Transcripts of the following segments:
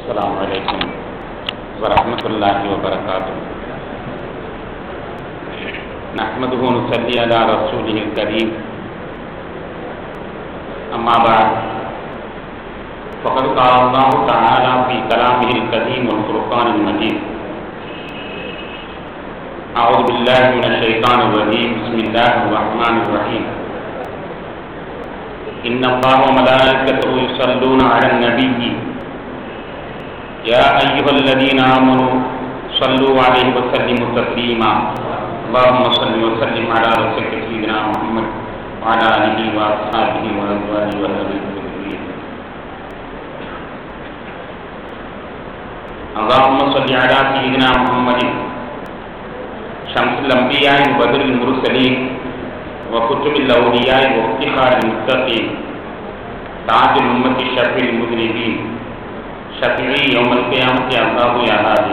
السلام عليكم ورحمة الله وبركاته نحمده ونصلي على رسوله الكريم أما بعد فقد قال الله تعالى في كلامه القديم والفرقان المجيد أعوذ بالله من الشيطان الرجيم بسم الله الرحمن الرحيم إن الله وملائكته يصلون على النبي يا أيها الذين آمنوا صلوا عليه وسلموا تسليما اللهم صل وسلم على رسولك سيدنا محمد وعلى آله وأصحابه وأزواجه وذريته اللهم صل على سيدنا محمد شمس الأنبياء وبدر المرسلين وكتب الأولياء وافتخار المتقين تاج الأمة الشفيع المذنبين شفيعي يوم القيامة يا الله يا هادي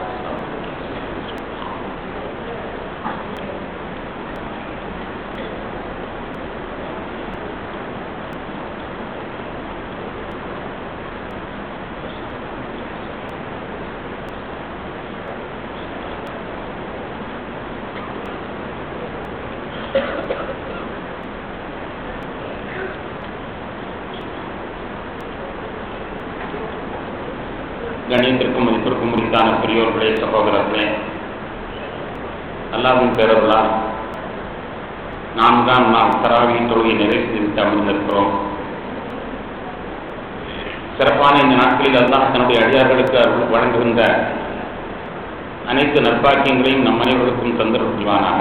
கணியத்திற்கும் மதிப்பிற்கும் உரித்தான பெரியோர்களே சகோதரர்களே அல்லாவின் பேரர்களால் நாம் தான் நாம் தராவி தொழுகை நிறைவு செய்து அமர்ந்திருக்கிறோம் சிறப்பான இந்த நாட்களில் அல்லாஹ் தன்னுடைய அடியார்களுக்கு அருள் வழங்குகின்ற அனைத்து நற்பாக்கியங்களையும் நம் அனைவருக்கும் தந்தர் புரிவானாக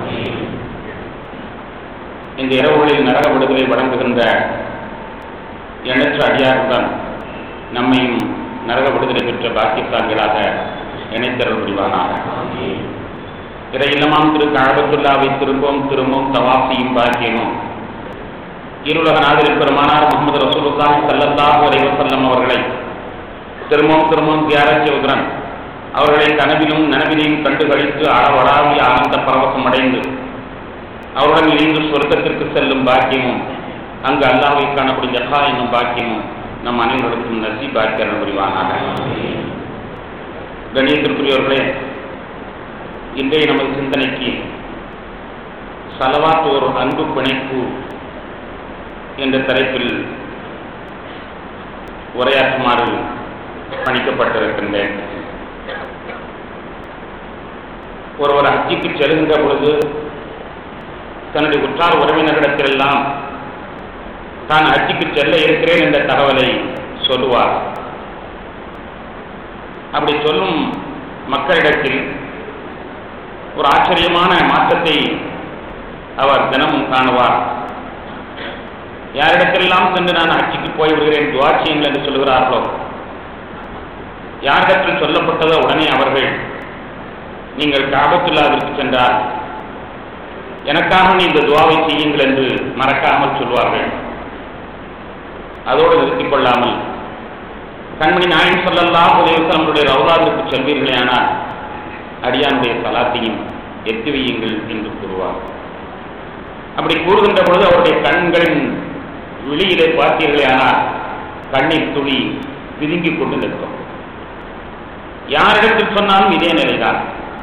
இந்த இரவுகளில் நரக விடுதலை வழங்குகின்ற எண்ணற்ற அடியார்களுடன் நம்மையும் நரக விடுதலை பெற்ற பாக்கியத்தான்களாக இணைத்தருள் புரிவானாக இறை இல்லமாம் திரு கழகத்துல்லாவை திரும்பவும் திரும்பவும் தவாசியும் பாக்கியமும் இருலக நாதில் பெருமானார் முகமது ரசூலுல்லாஹி ஸல்லல்லாஹு அலைஹி வஸல்லம் அவர்களை திரும்பவும் திரும்பவும் தியாரச் செய்வதுடன் அவர்களை கனவிலும் நனவிலையும் கண்டு கழித்து அளவடாவிய ஆனந்த பரவசம் அடைந்து அவருடன் இணைந்து சொர்க்கத்திற்கு செல்லும் பாக்கியமும் அங்கு அல்லாஹை காணக்கூடிய ஜஹா என்னும் பாக்கியமும் நம் அனைவருக்கும் நசி பாக்கியம் புரிவானாக கணியத்திற்குரியவர்களே இன்றைய நமது சிந்தனைக்கு சலவாத் ஒரு அன்பு பிணைப்பு என்ற தலைப்பில் உரையாற்றுமாறு பணிக்கப்பட்டிருக்கின்றேன் ஒருவர் ஹஜ்ஜிக்கு செல்கின்ற பொழுது தன்னுடைய உற்றார் உறவினர்களிடத்திலெல்லாம் தான் ஹஜ்ஜிக்கு செல்ல இருக்கிறேன் என்ற தகவலை சொல்லுவார் அப்படி சொல்லும் மக்களிடத்தில் ஒரு ஆச்சரியமான மாற்றத்தை அவர் தினமும் காணுவார் யாரிடத்திலெல்லாம் சென்று நான் ஹஜ்ஜிக்கு போய் விடுகிறேன் துவாட்சியங்கள் என்று சொல்கிறார்களோ யாரிடத்தில் சொல்லப்பட்டதோ உடனே அவர்கள் நீங்கள் காபத்துல்லாவிற்கு சென்றால் எனக்காக நீ இந்த துவாவை செய்யுங்கள் என்று மறக்காமல் சொல்வார்கள் அதோடு நிறுத்திக் கொள்ளாமல் கண்மணி நாயம் சொல்லலாம் உதயவசலமுடைய ரவுலாவிற்கு செல்வீர்களே ஆனால் அடியானுடைய சலாத்தையும் எத்தி வையுங்கள் என்று கூறுவார் அப்படி கூறுகின்ற பொழுது அவருடைய கண்களின் வெளியிலே பார்த்தீர்களே ஆனால் கண்ணீர் துளி பிதுங்கிக் கொண்டு நிற்கும் யாரிடத்தில் சொன்னாலும் இதே நிலைதான்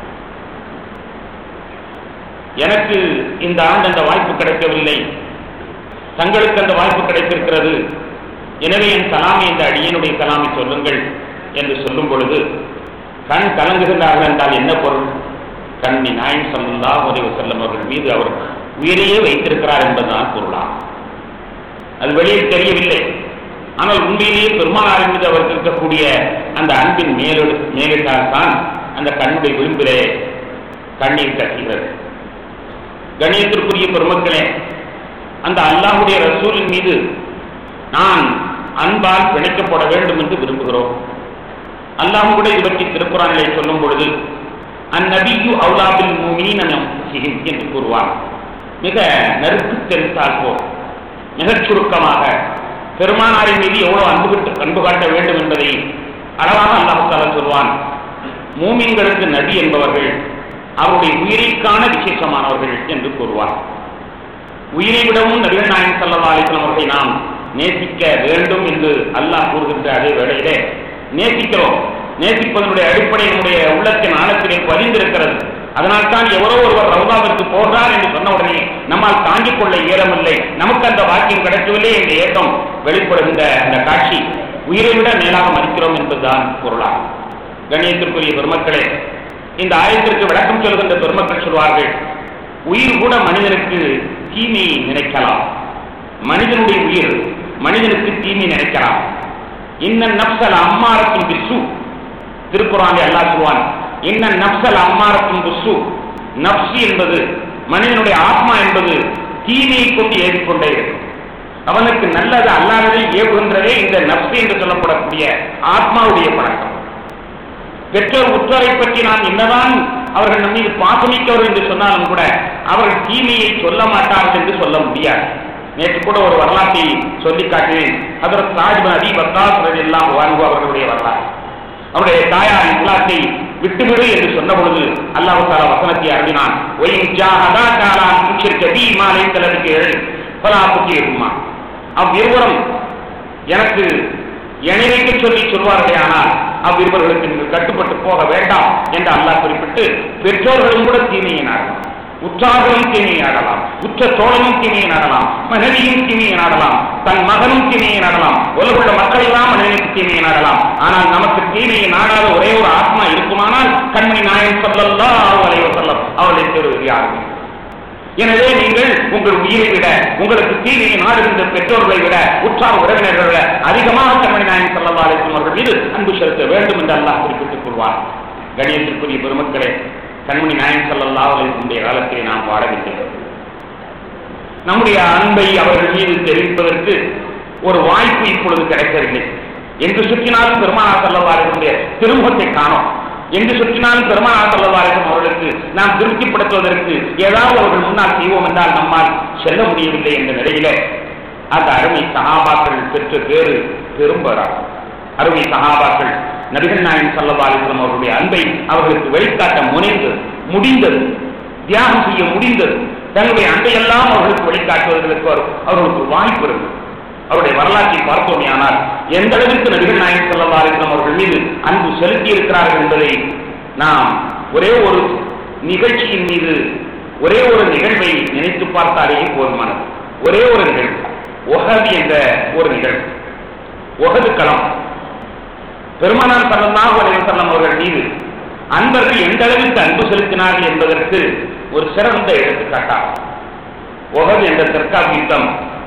எனக்கு இந்த ஆண்டு அந்த வாய்ப்பு கிடைக்கவில்லை தங்களுக்கு அந்த வாய்ப்பு கிடைத்திருக்கிறது எனவே என் கலாமை இந்த அடியனுடைய கலாமை சொல்லுங்கள் என்று சொல்லும் பொழுது கண் கலங்குகின்றார்கள் என்றால் என்ன பொருள் கண்ணி நாயம் சொல்லா உதவி செல்லும் அவர்கள் மீது அவர் உயிரையே வைத்திருக்கிறார் என்பதுதான் பொருளாம் அது வெளியில் தெரியவில்லை ஆனால் உண்மையிலேயே பெருமானாரின் மீது அவருக்கு இருக்கக்கூடிய அந்த அன்பின் மேலெடு மேலிட்டால்தான் அந்த கண்ணுடைய விளிம்பிலே கண்ணீர் கட்டுகிறது கணியத்திற்குரிய பெருமக்களே அந்த அல்லாஹுடைய ரசூலின் மீது நான் அன்பால் பிணைக்கப்பட வேண்டும் என்று விரும்புகிறோம் அல்லாஹ் கூட இது பற்றி திருக்குறானிலே சொல்லும் பொழுது அந்நபியு அவுலாபில் மீனம் என்று கூறுவார் மிக நறுக்கு தெரிந்தால் போ மிகச் சுருக்கமாக பெருமானாரின் மீது எவ்வளவு அன்பு அன்பு காட்ட வேண்டும் என்பதை அளவாக அல்லாஹால சொல்வான் மூமின்களுக்கு நபி என்பவர்கள் அவருடைய உயிரைக்கான விசேஷமானவர்கள் என்று கூறுவார் உயிரை விடவும் நபிகள் நாயகம் சல்லா அலிஸ்லாம் அவர்களை நாம் நேசிக்க வேண்டும் என்று அல்லாஹ் கூறுகின்ற அதே வேளையிலே நேசிக்கிறோம் நேசிப்பதனுடைய அடிப்படை நம்முடைய உள்ளத்தின் ஆழத்திலே பதிந்திருக்கிறது அதனால் தான் எவரோ ஒருவர் ரவுதாவிற்கு போகிறார் என்று சொன்ன உடனே நம்மால் தாங்கிக் கொள்ள இயலவில்லை நமக்கு அந்த வாக்கியம் கிடைக்கவில்லை என்ற ஏக்கம் வெளிப்படுகின்ற அந்த காட்சி உயிரை விட மேலாக மதிக்கிறோம் என்பதுதான் பொருளாகும் கணியத்திற்குரிய பெருமக்களே இந்த ஆயத்திற்கு விளக்கம் சொல்கின்ற பெருமக்கள் சொல்வார்கள் உயிர் கூட மனிதனுக்கு தீமை நினைக்கலாம் மனிதனுடைய உயிர் மனிதனுக்கு தீமை நினைக்கலாம் இன்ன நப்சல் அம்மாரத்தின் பிசு திருக்குறான் அல்லாஹ் சொல்வான் இன்ன நப்சல் அம்மாரத்தின் பிசு நப்சு என்பது மனிதனுடைய ஆத்மா என்பது தீமையை கொண்டு ஏறிக்கொண்டே இருக்கும் அவனுக்கு நல்லது அல்லாததை ஏவுகின்றதே இந்த நப்சு என்று சொல்லப்படக்கூடிய ஆத்மாவுடைய பழக்கம் பெற்றோர் உற்றோரை பற்றி நாம் என்னதான் அவர்கள் நம் மீது பாசமிக்கவர் என்று சொன்னாலும் கூட அவர்கள் தீமையை சொல்ல மாட்டார்கள் என்று சொல்ல முடியாது நேற்று கூட ஒரு வரலாற்றை சொல்லி காட்டினேன் அதற்கு தாஜ்மன் அதி பத்தாஸ் எல்லாம் வாழ்வு அவர்களுடைய வரலாறு அவருடைய தாயார் இஸ்லாத்தை விட்டுவிடு என்று சொன்ன பொழுது அல்லாஹு தாலா வசனத்தை அருளினான் ஒயின் ஜாஹதா காலா குச்சிருக்க பி மாலை தலருக்கு எழு பலா குச்சி இருக்குமா அவ்விருவரும் எனக்கு இணைவைக்கு சொல்லி சொல்வார்களே ஆனால் அவ்விருவர்களுக்கு நீங்கள் கட்டுப்பட்டு போக வேண்டாம் என்று அல்லாஹ் குறிப்பிட்டு பெற்றோர்களும் கூட தீமையை நாடலாம் உற்றார்களும் தீமையை நாடலாம் உற்ற தோழனும் தீமையை நாடலாம் மனைவியும் தீமையை நாடலாம் தன் மகனும் தீமையை நாடலாம் உலகுள்ள மக்கள் எல்லாம் மனிதனுக்கு தீமையை நாடலாம் ஆனால் நமக்கு தீமையை நாடாத ஒரே ஒரு ஆத்மா இருக்குமானால் கண்மணி நாயன் சொல்லல்லா அவளை சொல்லம் அவளை பெறுவது யாருமே எனவே நீங்கள் உங்கள் உயிரை விட உங்களுக்கு தீமையை நாடுகின்ற பெற்றோர்களை விட உற்றார் உறவினர்களை விட அதிகமாக கண்மணி நாயன் சல்லா அலிஸ்லாம் அவர்கள் மீது அன்பு செலுத்த வேண்டும் என்று அல்லாஹ் குறிப்பிட்டுக் கொள்வார் கணியத்திற்குரிய பெருமக்களே கண்மணி நாயன் சல்லா அலிஸ்லமுடைய காலத்திலே நாம் வாழவில்லை நம்முடைய அன்பை அவர்கள் மீது தெரிவிப்பதற்கு ஒரு வாய்ப்பு இப்பொழுது கிடைக்கவில்லை எங்கு சுற்றினாலும் பெருமானா சல்லா அலிஸ்லமுடைய திருமுகத்தை காணோம் எங்கு சுற்றினாலும் பெருமானா சல்லவாரிடம் அவர்களுக்கு நாம் திருப்திப்படுத்துவதற்கு ஏதாவது அவர்கள் முன்னால் செய்வோம் என்றால் நம்மால் செல்ல முடியவில்லை என்ற நிலையில அந்த அருமை சகாபாக்கள் பெற்ற பேரு பெரும்பராகும் அருமை சகாபாக்கள் நபிகள் நாயன் சல்லவாரிடம் அவர்களுடைய அன்பை அவர்களுக்கு வெளிக்காட்ட முனைந்து முடிந்தது தியாகம் செய்ய முடிந்தது தன்னுடைய அன்பையெல்லாம் அவர்களுக்கு வெளிக்காட்டுவதற்கு அவர்களுக்கு வாய்ப்பு இருக்கு அவருடைய வரலாற்றை பார்த்தோமே ஆனால் எந்த அளவிற்கு நபிகள் நாயகம் செல்லவாரிடம் அவர்கள் மீது அன்பு செலுத்தி இருக்கிறார்கள் என்பதை நாம் ஒரே ஒரு நிகழ்ச்சியின் மீது ஒரே ஒரு நிகழ்வை நினைத்து பார்த்தாலேயே போதுமானது ஒரே ஒரு நிகழ்வு ஒஹது என்ற ஒரு நிகழ்வு ஒஹது களம் பெருமானார் சல்லல்லாஹு அலைஹி வஸல்லம் அவர்கள் மீது அன்பர்கள் எந்த அளவிற்கு அன்பு செலுத்தினார்கள் என்பதற்கு ஒரு சிறந்த எடுத்துக்காட்டாகும் ஒஹது என்ற தற்காப்பு யுத்தம்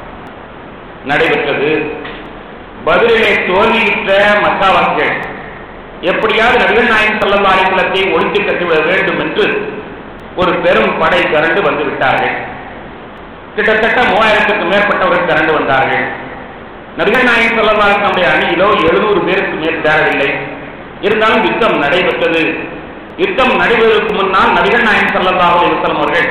நடைபெற்றது பதிலிலே தோல்வியுற்ற மக்காவாசிகள் எப்படியாவது நபிகள் நாயன் சல்லா அலிகுலத்தை ஒழித்து கட்டிவிட வேண்டும் என்று ஒரு பெரும் படை திரண்டு வந்து விட்டார்கள் கிட்டத்தட்ட மூவாயிரத்துக்கு மேற்பட்டவர்கள் திரண்டு வந்தார்கள் நபிகள் நாயன் சல்லா நம்முடைய அணியிலோ எழுநூறு பேருக்கு மேல் தேரவில்லை இருந்தாலும் யுத்தம் நடைபெற்றது யுத்தம் நடைபெறுவதற்கு முன்னால் நபிகள் நாயன் சல்லா அலிவசலம் அவர்கள்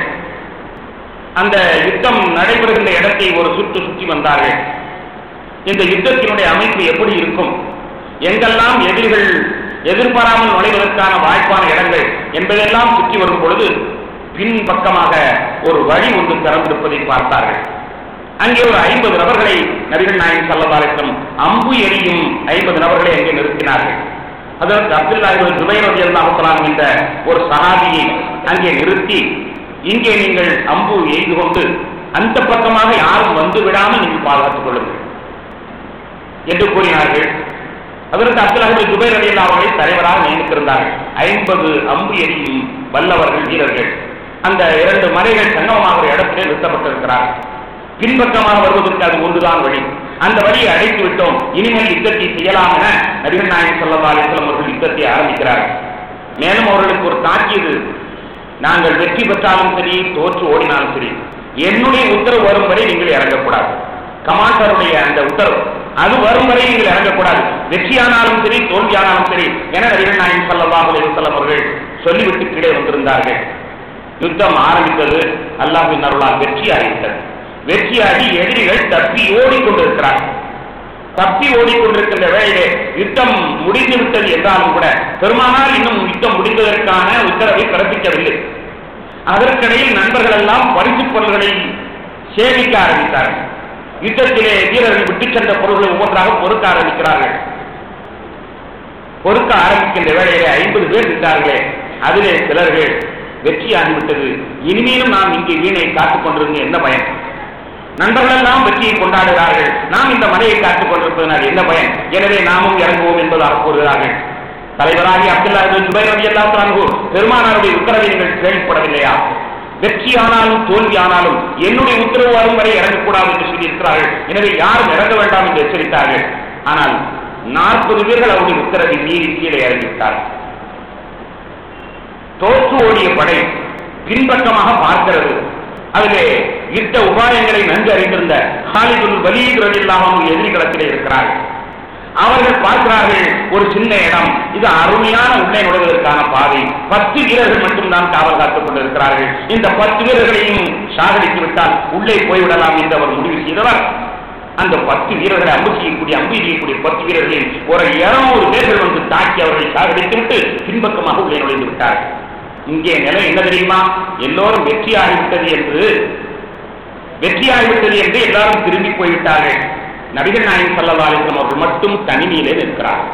அந்த யுத்தம் நடைபெறுகின்ற இடத்தை ஒரு சுற்று சுற்றி வந்தார்கள் இந்த யுத்தத்தினுடைய அமைப்பு எப்படி இருக்கும் எங்கெல்லாம் எதிரிகள் எதிர்பாராமல் நுழைவதற்கான வாய்ப்பான இடங்கள் என்பதெல்லாம் சுற்றி வரும் பொழுது பின் பக்கமாக ஒரு வழி ஒன்று திறந்திருப்பதை பார்த்தார்கள் அங்கே ஒரு ஐம்பது நபர்களை நபிகள் நாயன் சல்லதாரிடம் அம்பு எரியும் ஐம்பது நபர்களை அங்கே நிறுத்தினார்கள் அதற்கு அப்துல்லா ஜுபைர் ரதி அல்லாஹலாம் என்ற ஒரு சகாபியை அங்கே நிறுத்தி இங்கே நீங்கள் அம்பு எய்து கொண்டு அந்த பக்கமாக யாரும் வந்து விடாமல் நீங்கள் பாதுகாத்துக் கொள்ளுங்கள் என்று கூறினார்கள் அதற்கு அப்துல்லாஹிபின் ஜுபைர் அலி அவர்களை தலைவராக நியமித்திருந்தார்கள் ஐம்பது அம்பு எரியும் வல்லவர்கள் வீரர்கள் அந்த இரண்டு மலைகள் சங்கமமாகிற இடத்திலே நிறுத்தப்பட்டிருக்கிறார்கள் பின்பக்கமாக வருவதற்கு அது ஒன்றுதான் வழி அந்த வழியை அடைத்து விட்டோம் இனிமேல் யுத்தத்தை செய்யலாம் என நபிகள் நாயகம் சொல்லா அலிஸ்லாம் அவர்கள் யுத்தத்தை ஆரம்பிக்கிறார்கள் மேலும் அவர்களுக்கு ஒரு தாக்கியது நாங்கள் வெற்றி பெற்றாலும் சரி தோற்று ஓடினாலும் சரி என்னுடைய உத்தரவு வரும் வரை நீங்கள் இறங்கக்கூடாது கமாண்டருடைய அந்த உத்தரவு அது வரும் வரை நீங்கள் இறங்கக்கூடாது வெற்றியானாலும் சரி தோல்வியானாலும் சரி என நபிகள் நாயகம் சல்லாஹ் அலிவசல்லம் அவர்கள் சொல்லிவிட்டு கீழே வந்திருந்தார்கள் யுத்தம் ஆரம்பித்தது அல்லாஹின் அருளால் வெற்றி அறிவித்தது வெற்றியாகி எதிரிகள் தப்பி ஓடிக்கொண்டிருக்கிறார்கள் தப்பி ஓடிக்கொண்டிருக்கின்ற வேளையிலே யுத்தம் முடிந்து விட்டது என்றாலும் கூட பெருமானால் இன்னும் யுத்தம் முடிந்ததற்கான உத்தரவை பிறப்பிக்கவில்லை அதற்கிடையில் நண்பர்கள் எல்லாம் பரிசு பொருள்களை சேமிக்க ஆரம்பித்தார்கள் யுத்தத்திலே வீரர்கள் விட்டுச் சென்ற பொருள்களை ஒவ்வொன்றாக பொறுக்க ஆரம்பிக்கிறார்கள் பொறுக்க ஆரம்பிக்கின்ற வேளையிலே ஐம்பது பேர் இருந்தார்களே அதிலே சிலர்கள் வெற்றியாகிவிட்டது இனிமேலும் நாம் இங்கே வீணை காத்துக் கொண்டிருந்து என்ன பயன் நண்பர்கள் எல்லாம் வெற்றியை கொண்டாடுகிறார்கள் நாம் இந்த மலையை காத்துக் கொண்டிருப்பதனால் என்ன பயன் எனவே நாமும் இறங்குவோம் என்பதாக கூறுகிறார்கள் தலைவராகி அப்துல்லா ஜுபைர் ரவி அல்லாஹ் பெருமானாருடைய உத்தரவை நீங்கள் கேள்விப்படவில்லையா வெற்றி ஆனாலும் தோல்வி ஆனாலும் என்னுடைய உத்தரவு வரும் வரை இறங்கக்கூடாது என்று சொல்லியிருக்கிறார்கள் எனவே யாரும் இறங்க வேண்டாம் என்று எச்சரித்தார்கள் ஆனால் நாற்பது பேர்கள் அவருடைய உத்தரவை மீறி கீழே இறங்கிவிட்டார்கள் தோற்று ஓடிய படை பின்பக்கமாக பார்க்கிறது அதிலே யுத்த உபாயங்களை நன்கு அறிந்திருந்த ஹாலிதுல் வலீத் ரலியல்லாஹு எதிரி களத்திலே இருக்கிறார்கள் அவர்கள் பார்க்கிறார்கள் ஒரு சின்ன இடம் இது அருமையான உள்ளே நுழைவதற்கான பாதை பத்து வீரர்கள் மட்டும்தான் காவல் காத்துக் கொண்டிருக்கிறார்கள் இந்த பத்து வீரர்களையும் சாகடித்து விட்டால் உள்ளே போய்விடலாம் என்று அவர் முடிவு செய்தவர் அந்த பத்து வீரர்களை அம்பு செய்யக்கூடிய அம்பு செய்யக்கூடிய பத்து வீரர்களில் ஒரு இருநூறு பேர்கள் வந்து தாக்கி அவர்களை சாகடித்து விட்டு பின்பக்கமாக உள்ளே நுழைந்து விட்டார்கள் இங்கே நிலை என்ன தெரியுமா எல்லோரும் வெற்றியாகிவிட்டது என்று வெற்றியாகிவிட்டது என்று எல்லாரும் திரும்பி போய்விட்டார்கள் நபிகள் நாயகம் சல்லா அலிஸ்லாம் அவர்கள் மட்டும் தனிமையிலே நிற்கிறார்கள்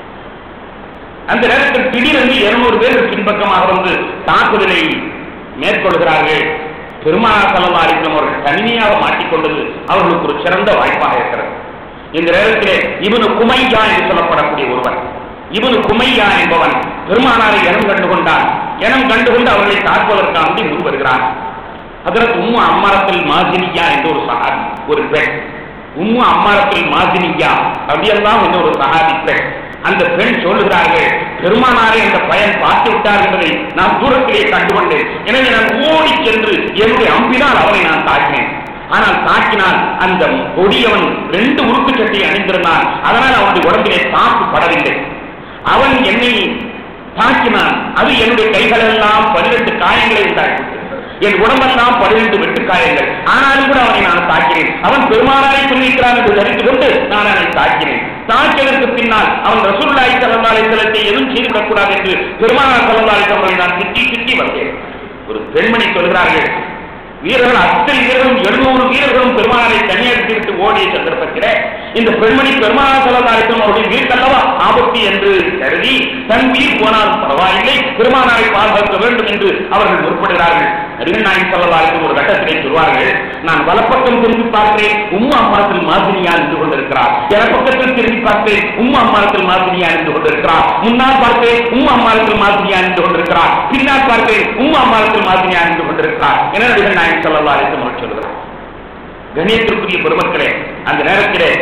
அந்த நேரத்தில் திடீரென்று இருநூறு பேர் பின்பக்கமாக வந்து தாக்குதலை மேற்கொள்கிறார்கள் பெருமானார் சல்லா அலிஸ்லாம் அவர்கள் தனிமையாக மாட்டிக்கொண்டது அவர்களுக்கு ஒரு சிறந்த வாய்ப்பாக இருக்கிறது இந்த நேரத்திலே இவனு குமையா என்று சொல்லப்படக்கூடிய ஒருவன் இவனு குமையா என்பவன் பெருமானாரை இனம் கண்டு கொண்டான் இனம் கண்டுகொண்டு அவர்களை தாக்குவதற்காக முன் வருகிறான் அதற்கு உம்மு அம்மாரத்தில் மாதினியா என்று ஒரு சகாபி ஒரு பெண் உம்மு அம்மாரத்தில் மாதினியா அப்படியெல்லாம் என்று ஒரு சகாபி பெண் அந்த பெண் சொல்லுகிறார்கள் பெருமானாரை அந்த பயன் பார்த்து விட்டார் என்பதை நான் தூரத்திலே கண்டுகொண்டேன் எனவே நான் ஓடி சென்று என்னுடைய அம்பினால் அவனை நான் தாக்கினேன் ஆனால் தாக்கினால் அந்த கொடியவன் ரெண்டு உருக்கு சட்டையை அணிந்திருந்தான் அதனால் அவனுடைய உடம்பிலே தாக்கு படவில்லை அவன் என்னை தாக்கினான் அது என்னுடைய கைகளெல்லாம் பன்னிரண்டு காயங்களை உண்டாக்கிவிட்டது என் உடம்பெல்லாம் பன்னிரண்டு வெட்டு காயங்கள் ஆனாலும் கூட அவனை நான் தாக்கினேன் அவன் பெருமானாரை சொல்லியிருக்கிறான் என்று தெரிந்து கொண்டு நான் அவனை தாக்கினேன் தாக்கியதற்கு பின்னால் அவன் ரசூல்லாய் சல்லல்லாலை செலத்தை எதுவும் செய்துவிடக்கூடாது என்று பெருமானார் சல்லல்லாலை அவர்களை நான் திட்டி திட்டி வந்தேன் ஒரு பெண்மணி சொல்கிறார்கள் வீரர்கள் அத்தனை வீரர்களும் எழுநூறு வீரர்களும் பெருமானாரை தனியாக்கி விட்டு ஓடிய சந்தர்ப்பத்தில் இந்த பெண்மணி பெருமானார் செல்லதாரிக்கும் அவருடைய வீட்டல்லவா ஆபத்து என்று கருதி தன் உயிர் போனாலும் பரவாயில்லை பெருமானாரை பாதுகாக்க வேண்டும் என்று அவர்கள் முற்படுகிறார்கள் நபிகள் நாயகம் செல்லதாரிக்கும் ஒரு கட்டத்திலே சொல்வார்கள் நான் வலப்பக்கம் திரும்பி பார்க்கிறேன் உம்மா அம்மாரத்தில் மாதிரியா நின்று கொண்டிருக்கிறார் இடப்பக்கத்தில் திரும்பி பார்த்தேன் உம்மா அம்மாரத்தில் மாதிரியா நின்று கொண்டிருக்கிறார் முன்னால் பார்த்தேன் உம்மா அம்மாரத்தில் மாதிரியா நின்று கொண்டிருக்கிறார் பின்னால் பார்த்தேன் உம்மா அம்மாரத்தில் மாதிரியா நின்று கொண்டிருக்கிறார் என நபிகள் நாயகம் செல்லல்லா அழைத்து அவர் சொல்கிறார் கணியத்திற்குரிய பெருமக்களே அந்த நேரத்திலே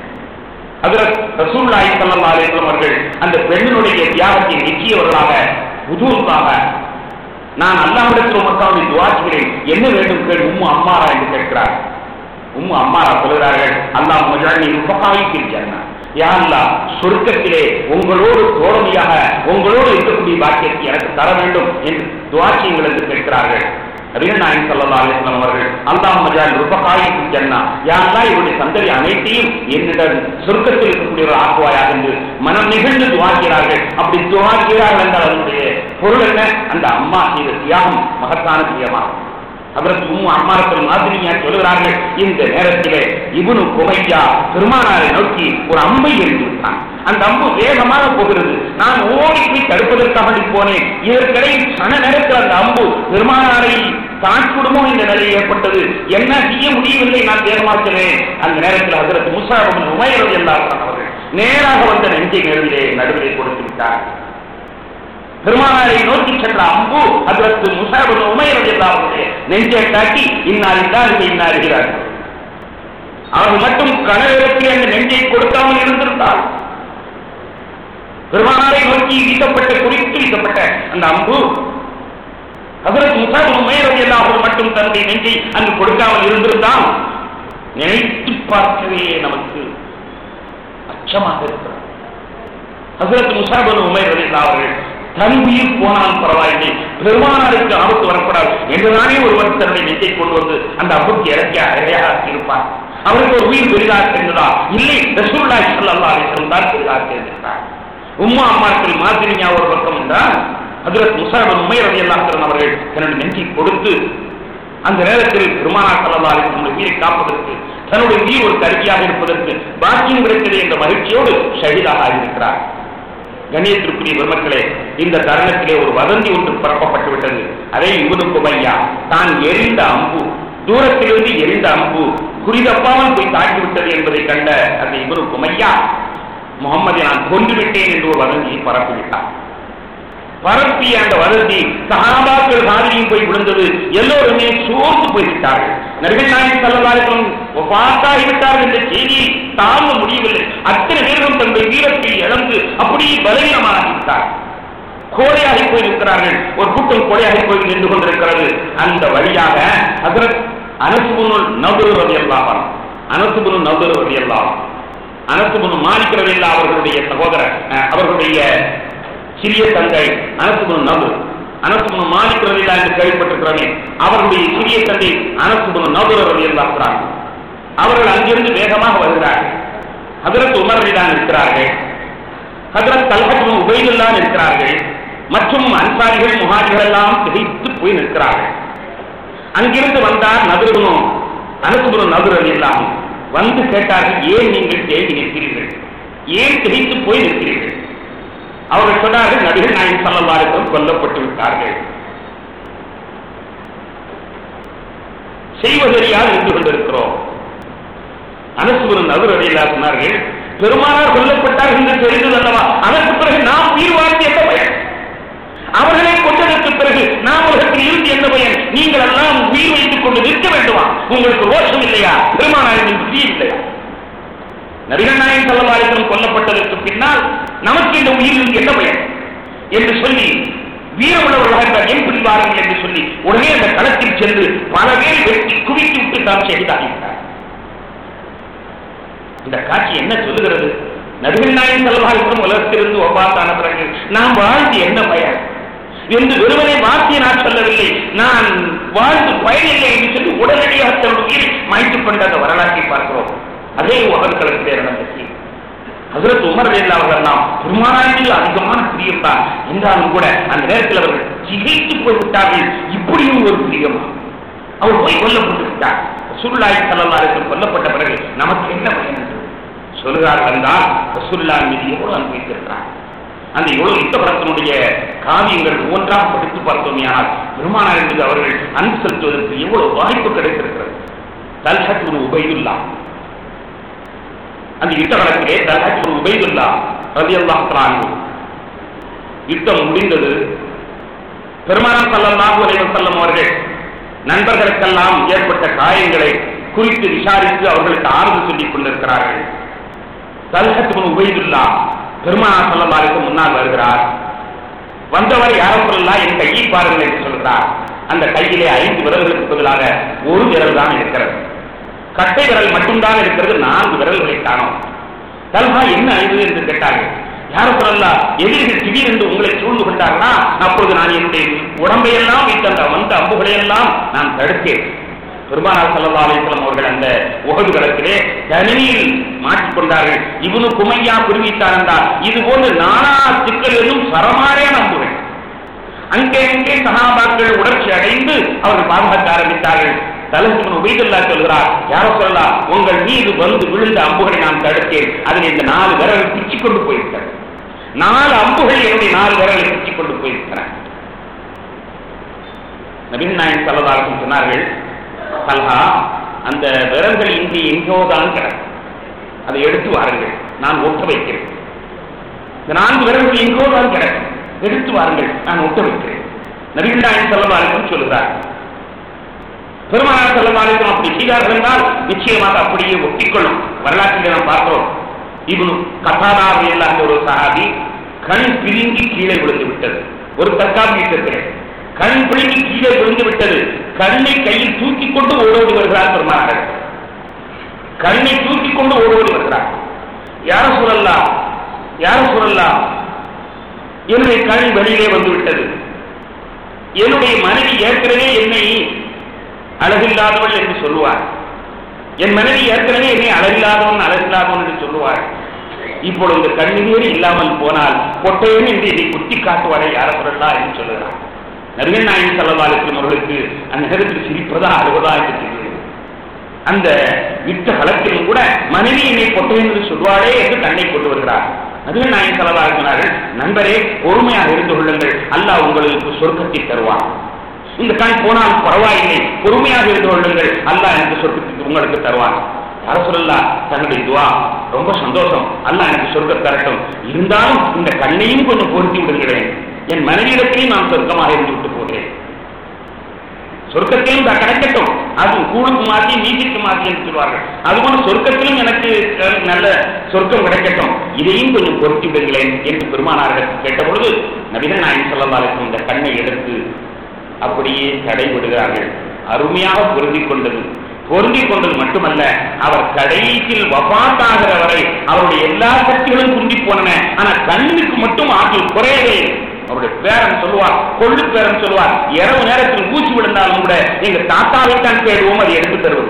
ஹஜரத் ரசூலுல்லாஹி ஸல்லல்லாஹு அலைஹி வஸல்லம் அவர்கள் அந்த பெண்ணினுடைய தியாகத்தை நிச்சயவர்களாக உதூருக்காக நான் அல்லாஹ்விடத்தில் உமக்காக துஆ செய்கிறேன் என்ன வேண்டும் கேள் உம்மு அம்மாரா என்று கேட்கிறார் உம்மு அம்மாரா சொல்கிறார்கள் அல்லாஹ் மஜானி உபகாயி ஜன்னா யா அல்லாஹ் சொர்க்கத்திலே உங்களோடு தோழமையாக உங்களோடு இருக்கக்கூடிய பாக்கியத்தை எனக்கு தர வேண்டும் என்று துஆ செய்யுங்கள் என்று கேட்கிறார்கள் நபிகள் நாயகம் ஸல்லல்லாஹு அலைஹி வஸல்லம் அவர்கள் அல்லாஹ் மஜால் ருபகாயி ஜன்னா யா அல்லாஹ் இவருடைய சந்ததி அனைத்தையும் என்னிடம் சொர்க்கத்தில் இருக்கக்கூடியவர் ஆக்குவாயாக என்று மனம் நிகழ்ந்து துவாக்கிறார்கள் அப்படி துவாக்கிறார்கள் என்றால் அதனுடைய பொருள் என்ன அந்த அம்மா செய்த தியாகம் மகத்தான தியாகமாகும் அதற்கு உம்மு அம்மாரத்தில் மாதிரியா சொல்கிறார்கள் இந்த நேரத்திலே இவனு குமையா பெருமானாரை நோக்கி ஒரு அம்பை எரிந்து விட்டான் அந்த அம்பு வேகமாக போகிறது நான் ஓடி போய் தடுப்பதற்காக போனேன் இதற்கிடையில் சன நேரத்தில் அந்த அம்பு பெருமானாரை தாக்கிவிடுமோ இந்த நிலை ஏற்பட்டது என்ன செய்ய முடியவில்லை நான் தேர்மாக்கிறேன் அந்த நேரத்தில் அதற்கு முசாபன் உமையரது எல்லாரும் அவர்கள் நேராக வந்த நெஞ்சை நடுவிலே நடுவிலே கொடுத்து விட்டார் பெருமானாரை நோக்கி சென்ற அம்பு அதற்கு முசாபன் உமையரது எல்லாருடைய நெஞ்சை தாக்கி இன்னார் இன்னார்கள் இன்னாருகிறார்கள் அவர்கள் மட்டும் கனவிடத்தில் அந்த நெஞ்சை கொடுக்காமல் இருந்திருந்தால் பெருமானாரை நோக்கி வீசப்பட்ட குறித்து வீசப்பட்ட அந்த அம்பு அதற்கு முசாபன் உமையரது எல்லாரும் மட்டும் தன்னுடைய நெஞ்சை அங்கு கொடுக்காமல் இருந்திருந்தால் நினைத்து பார்க்கவே நமக்கு அச்சமாக இருக்கிறார் ஹசரத் முசாபன் உமைர் ரலில்லா அவர்கள் தன் உயிர் போனாலும் பரவாயில்லை பெருமானாருக்கு ஆபத்து வரக்கூடாது என்றுதானே ஒருவர் தன்னுடைய நெஞ்சை கொண்டு வந்து அந்த அம்புக்கு இறக்கிய இரையாக இருப்பார் அவருக்கு ஒரு உயிர் பெரிதாக தெரிந்ததா இல்லை ரசூல்லா ஸல்லல்லாஹு அலைஹி வஸல்லம் தான் பெரிதாக தெரிந்திருக்கிறார் உம்மா அம்மாக்கள் மாதிரியா ஒரு பக்கம் என்றால் ஹஜரத் முசாபன் உமைர் ரலியல்லாஹு அன்ஹு அவர்கள் தன்னுடைய நெஞ்சை கொடுத்து அந்த நேரத்தில் பெருமானா ஸல்லல்லாஹு அலைஹி வஸல்லம் உயிரை காப்பதற்கு தன்னுடைய உயிர் ஒரு கருவியாக இருப்பதற்கு பாக்கியம் கிடைத்தது என்ற மகிழ்ச்சியோடு ஷஹீதாக ஆகியிருக்கிறார் கணேசத்திற்குரிய பெருமக்களே இந்த தருணத்திலே ஒரு வதந்தி ஒன்று பரப்பப்பட்டு விட்டது அதே இவனு குமையா தான் எரிந்த அம்பு தூரத்திலிருந்து எரிந்த அம்பு குறிதப்பாமல் போய் தாக்கி விட்டது என்பதை கண்ட அந்த இவனு குமையா முகம்மதை நான் கொன்று விட்டேன் என்று ஒரு வதந்தியை பரப்பிவிட்டார் பரப்பிய அந்த வதந்தி சகாபாக்கள் காதலியும் போய் விழுந்தது எல்லோருமே சோர்ந்து போய்விட்டார்கள் நபிகள் நாயகம் செல்லவாரிகளும் பார்த்தாகி விட்டார்கள் என்ற செய்தியை தாங்க முடியவில்லை அத்தனை பேர்களும் தங்கள் வீரத்தை இழந்து அப்படியே பலவீனமாகிவிட்டார் கோழையாகி போயிருக்கிறார்கள் ஒரு கூட்டம் கோழையாகி போய் நின்று கொண்டிருக்கிறது அந்த வழியாக ஹசரத் அனசுபுனுல் நபுரு ரவி அல்லாஹ் அனசுபுனு நபுரு ரவி அல்லாஹ் அனசுபுனு மாலிக் ரவி அல்லா அவர்களுடைய சகோதரர் அஹ், அவர்களுடைய சிறிய தந்தை அனசுபுனு நபு அனசுபுனு மாலிக் ரவி அல்லா என்று கேள்விப்பட்டிருக்கிறோமே அவர்களுடைய சிறிய தந்தை அனசுபுனு நபுரு ரவி அல்லா அவர்கள் அங்கிருந்து வேகமாக வருகிறார்கள் ஹதரத் உமர் ரலிதான் இருக்கிறார்கள் ஹதரத் தல்ஹத் உபைதுல்லா இருக்கிறார்கள் மற்றும் அன்சாரிகள் முஹாஜிகள் எல்லாம் திகைத்து போய் நிற்கிறார்கள் அங்கிருந்து வந்தார் நதுருனும் அனசுபுரம் நதுர் எல்லாம் வந்து கேட்டார்கள் ஏன் நீங்கள் தேங்கி நிற்கிறீர்கள் ஏன் திகைத்து போய் நிற்கிறீர்கள் அவர்கள் சொன்னார்கள் நபிகள் நாயகம் சல்லல்லாஹு கொல்லப்பட்டு விட்டார்கள் செய்வதறியாது நின்று கொண்டிருக்கிறோம் அனசுபுரன் நபர் அடையிலா சொன்னார்கள் பெருமானார் கொல்லப்பட்டார் என்று தெரிந்தது அல்லவா அதற்கு பிறகு நாம் உயிர் வாழ்ந்து என்ன பயன் அவர்களை கொண்டதற்கு பிறகு நாம் உலகத்தில் இருந்து என்ன பயன் நீங்கள் எல்லாம் உயிர் வைத்துக் கொண்டு நிற்க வேண்டுமா உங்களுக்கு ரோஷம் இல்லையா பெருமானாரின் புத்தி இல்லையா நபிகள் நாயகம் செல்லவாரிடம் கொல்லப்பட்டதற்கு பின்னால் நமக்கு இந்த உயிரில் என்ன பயன் என்று சொல்லி வீரமுள்ளவர்களாக இருந்தால் என் பிடிவாருங்கள் என்று சொல்லி உடனே அந்த களத்தில் சென்று பல பேர் வெட்டி குவித்து விட்டு தாம் செய்தாகிவிட்டார் இந்த காட்சி என்ன சொல்லுகிறது நபிகள் நாயகம் செல்லவாரிடம் உலகத்திலிருந்து ஒவ்வாத்தான பிறகு நாம் வாழ்ந்து என்ன பயன் என்று வெறுமனே வார்த்தையை நான் சொல்லவில்லை நான் வாழ்ந்து பயனில்லை என்று சொல்லி உடனடியாக தன்னுடைய உயிரை மாய்த்துக் கொண்ட அந்த வரலாற்றை பார்க்கிறோம் அதே உலகங்களுக்கு நடந்தது ஹசரத் உமர் ரலியல்லாஹு அவர்கள் நாம் பெருமானாரில் அதிகமான பிரியம் தான் என்றாலும் கூட அந்த நேரத்தில் அவர்கள் சிகைத்து போய்விட்டார்கள் இப்படியும் ஒரு பிரியமா அவர் போய் கொல்லப்பட்டு விட்டார் ரசூலுல்லாஹி ஸல்லல்லாஹு அலைஹி வஸல்லம் கொல்லப்பட்ட பிறகு நமக்கு என்ன பயன் என்று சொல்கிறார்கள் என்றால் ரசூலுல்லாஹ் மீது எவ்வளவு அன்பு வைத்திருக்கிறார் அந்த எவ்வளவு யுத்தபரத்தினுடைய காவியங்கள் ஒவ்வொன்றாக படித்து பார்த்தோமையானால் பெருமானார் மீது அவர்கள் அன்பு செலுத்துவதற்கு எவ்வளவு வாய்ப்பு கிடைத்திருக்கிறது தல்ஹத் ஒரு உபைதுல்லா அந்த யுத்த காலத்திலே தல்ஹத் ஒரு உபைதுல்லா ரதி அல்லாஹ் யுத்தம் முடிந்தது பெருமானார் ஸல்லல்லாஹு அலைஹி வஸல்லம் அவர்கள் நண்பர்களுக்கெல்லாம் ஏற்பட்ட காயங்களை குறித்து விசாரித்து அவர்களுக்கு ஆறுதல் சொல்லிக் கொண்டிருக்கிறார்கள் தல்ஹத் இப்னு உபைதுல்லா பெருமானார் ஸல்லல்லாஹு அலைஹி வஸல்லம் முன்னால் வருகிறார் வந்தவர் யாரும் சொல்லலாம் என் கையை பாருங்கள் என்று சொல்கிறார் அந்த கையிலே ஐந்து விரல்களுக்கு பதிலாக ஒரு விரல் தான் இருக்கிறது கட்டை விரல் மட்டும்தான் இருக்கிறது நான்கு விரல்களை காணோம் தல்ஹா என்ன அழிவு என்று கேட்டார்கள் யாரும் சொல்லலாம் எதிரிகள் திடீரென்று உங்களை சூழ்ந்து கொண்டார்களா அப்பொழுது நான் என்னுடைய உடம்பையெல்லாம் வைத்த அந்த வந்த அம்புகளை எல்லாம் நான் தடுத்தேன் பெருமானார் சல்லா அலிஸ்லாம் அவர்கள் அந்த உகது களத்திலே தனிமையில் மாட்டிக்கொண்டார்கள் இவனு குமையா புரிவித்தார் என்றால் இது போன்று நானா சிக்கலிலும் சரமாரியான அம்புகள் அங்கே அங்கே சகாபாக்கள் உணர்ச்சி அடைந்து அவர்கள் பாதுகாக்க ஆரம்பித்தார்கள் தலசிவன் உபைதுல்லா சொல்கிறார் யார சொல்லலாம் உங்கள் மீது வந்து விழுந்த அம்புகளை நான் தடுத்தேன் அதில் இந்த நாலு விரல்கள் பிச்சு கொண்டு போயிருக்கிறது நாலு அம்புகள் என்னுடைய நாலு விரல்களை பிச்சு கொண்டு போயிருக்கிறேன் நபின் நாயன் சல்லதாரர்கள் சொன்னார்கள் சல்ஹா அந்த விரல்கள் இங்கே எங்கோதான் கிடக்கும் அதை எடுத்து வாருங்கள் நான் ஒட்ட வைக்கிறேன் இந்த நான்கு விரல்கள் எங்கோதான் கிடக்கும் எடுத்து வாருங்கள் நான் ஒட்ட வைக்கிறேன் நபிகள் நாயன் சல்லதாரர்கள் சொல்லுகிறார் பெருமானார் செல்லமாலும் அப்படி செய்தார்கள் என்றால் நிச்சயமாக அப்படியே ஒட்டிக்கொள்ளும் வரலாற்றில் நாம் பார்க்கிறோம் இவனு கசாதாவை எல்லாம் ஒரு சகாபி கண் பிரிங்கி கீழே விழுந்து விட்டது ஒரு தற்காப்பு இருக்கிறேன் கண் பிடுங்கி கீழே விழுந்து விட்டது கண்ணை கையில் தூக்கி கொண்டு ஓடோடி வருகிறார் பெருமானார் கண்ணை தூக்கி கொண்டு ஓடோடி வருகிறார் யார சொல்லலாம் யார சொல்லலாம் என்னுடைய கண் வெளியிலே வந்து விட்டது என்னுடைய மனைவி ஏற்கனவே என்னை அழகில்லாதவள் என்று சொல்லுவார் என் மனைவி ஏற்கனவே என்னை அழகில்லாதவன் அழகில்லாதவன் என்று சொல்லுவார் இப்பொழுது இந்த கண்ணீர் இல்லாமல் போனால் பொட்டையன் என்று இதை குத்தி காட்டுவாரை யார சொல்லலாம் என்று சொல்லுகிறார் நருகன் நாயன் செல்லவாளுக்கும் அவர்களுக்கு அந்த நேரத்தில் சிரிப்பதா அழுவதா என்று தெரிகிறது அந்த யுத்த களத்திலும் கூட மனைவி என்னை பொட்டையன் என்று சொல்வாளே என்று கண்ணை கொண்டு வருகிறார் அதுவே நாயன் செலவாக சொன்னார்கள் நண்பரே பொறுமையாக இருந்து கொள்ளுங்கள் அல்லாஹ் உங்களுக்கு சொர்க்கத்தை தருவான் இந்த கண் போனால் பரவாயில்லை பொறுமையாக இருந்து கொள்ளுங்கள் அல்லாஹ் எனக்கு சொர்க்கத்தை உங்களுக்கு தருவான் அரசுல்லா தன்னுடைய துவா ரொம்ப சந்தோஷம் அல்லாஹ் எனக்கு சொர்க்கம் தரட்டும் இருந்தாலும் இந்த கண்ணையும் கொஞ்சம் பொருத்தி விடுகிறேன் என் மனைவியிடத்திலையும் நான் சொர்க்கமாக இருந்து விட்டு போகிறேன் சொர்க்கத்திலும் தான் கிடைக்கட்டும் அது கூழுக்கு மாற்றி நீதிக்கு மாற்றி என்று சொல்வார்கள் அதுபோல சொர்க்கத்திலும் எனக்கு அஹ், நல்ல சொர்க்கம் கிடைக்கட்டும் இதையும் கொஞ்சம் பொருத்தி விடுங்களேன் என்று பெருமானார்கள் கேட்டபொழுது நபிகள் நாயகம் சொல்லலாருக்கும் இந்த கண்ணை எடுத்து அப்படியே தடை விடுகிறார்கள் அருமையாக பொருந்தி கொண்டது பொருந்தி கொண்டது மட்டுமல்ல அவர் கடைசியில் வபாத்தாகிற வரை அவருடைய எல்லா சக்திகளும் குந்தி போனன ஆனா கண்ணுக்கு மட்டும் ஆற்றல் குறையவே இல்லை. அவருடைய பேரன் சொல்லுவார் கொள்ளு பேரன் சொல்லுவார் இரவு நேரத்தில் ஊசி விழுந்தாலும் கூட எங்க தாத்தாவை தான் தேடுவோம் அதை எடுத்து தருவது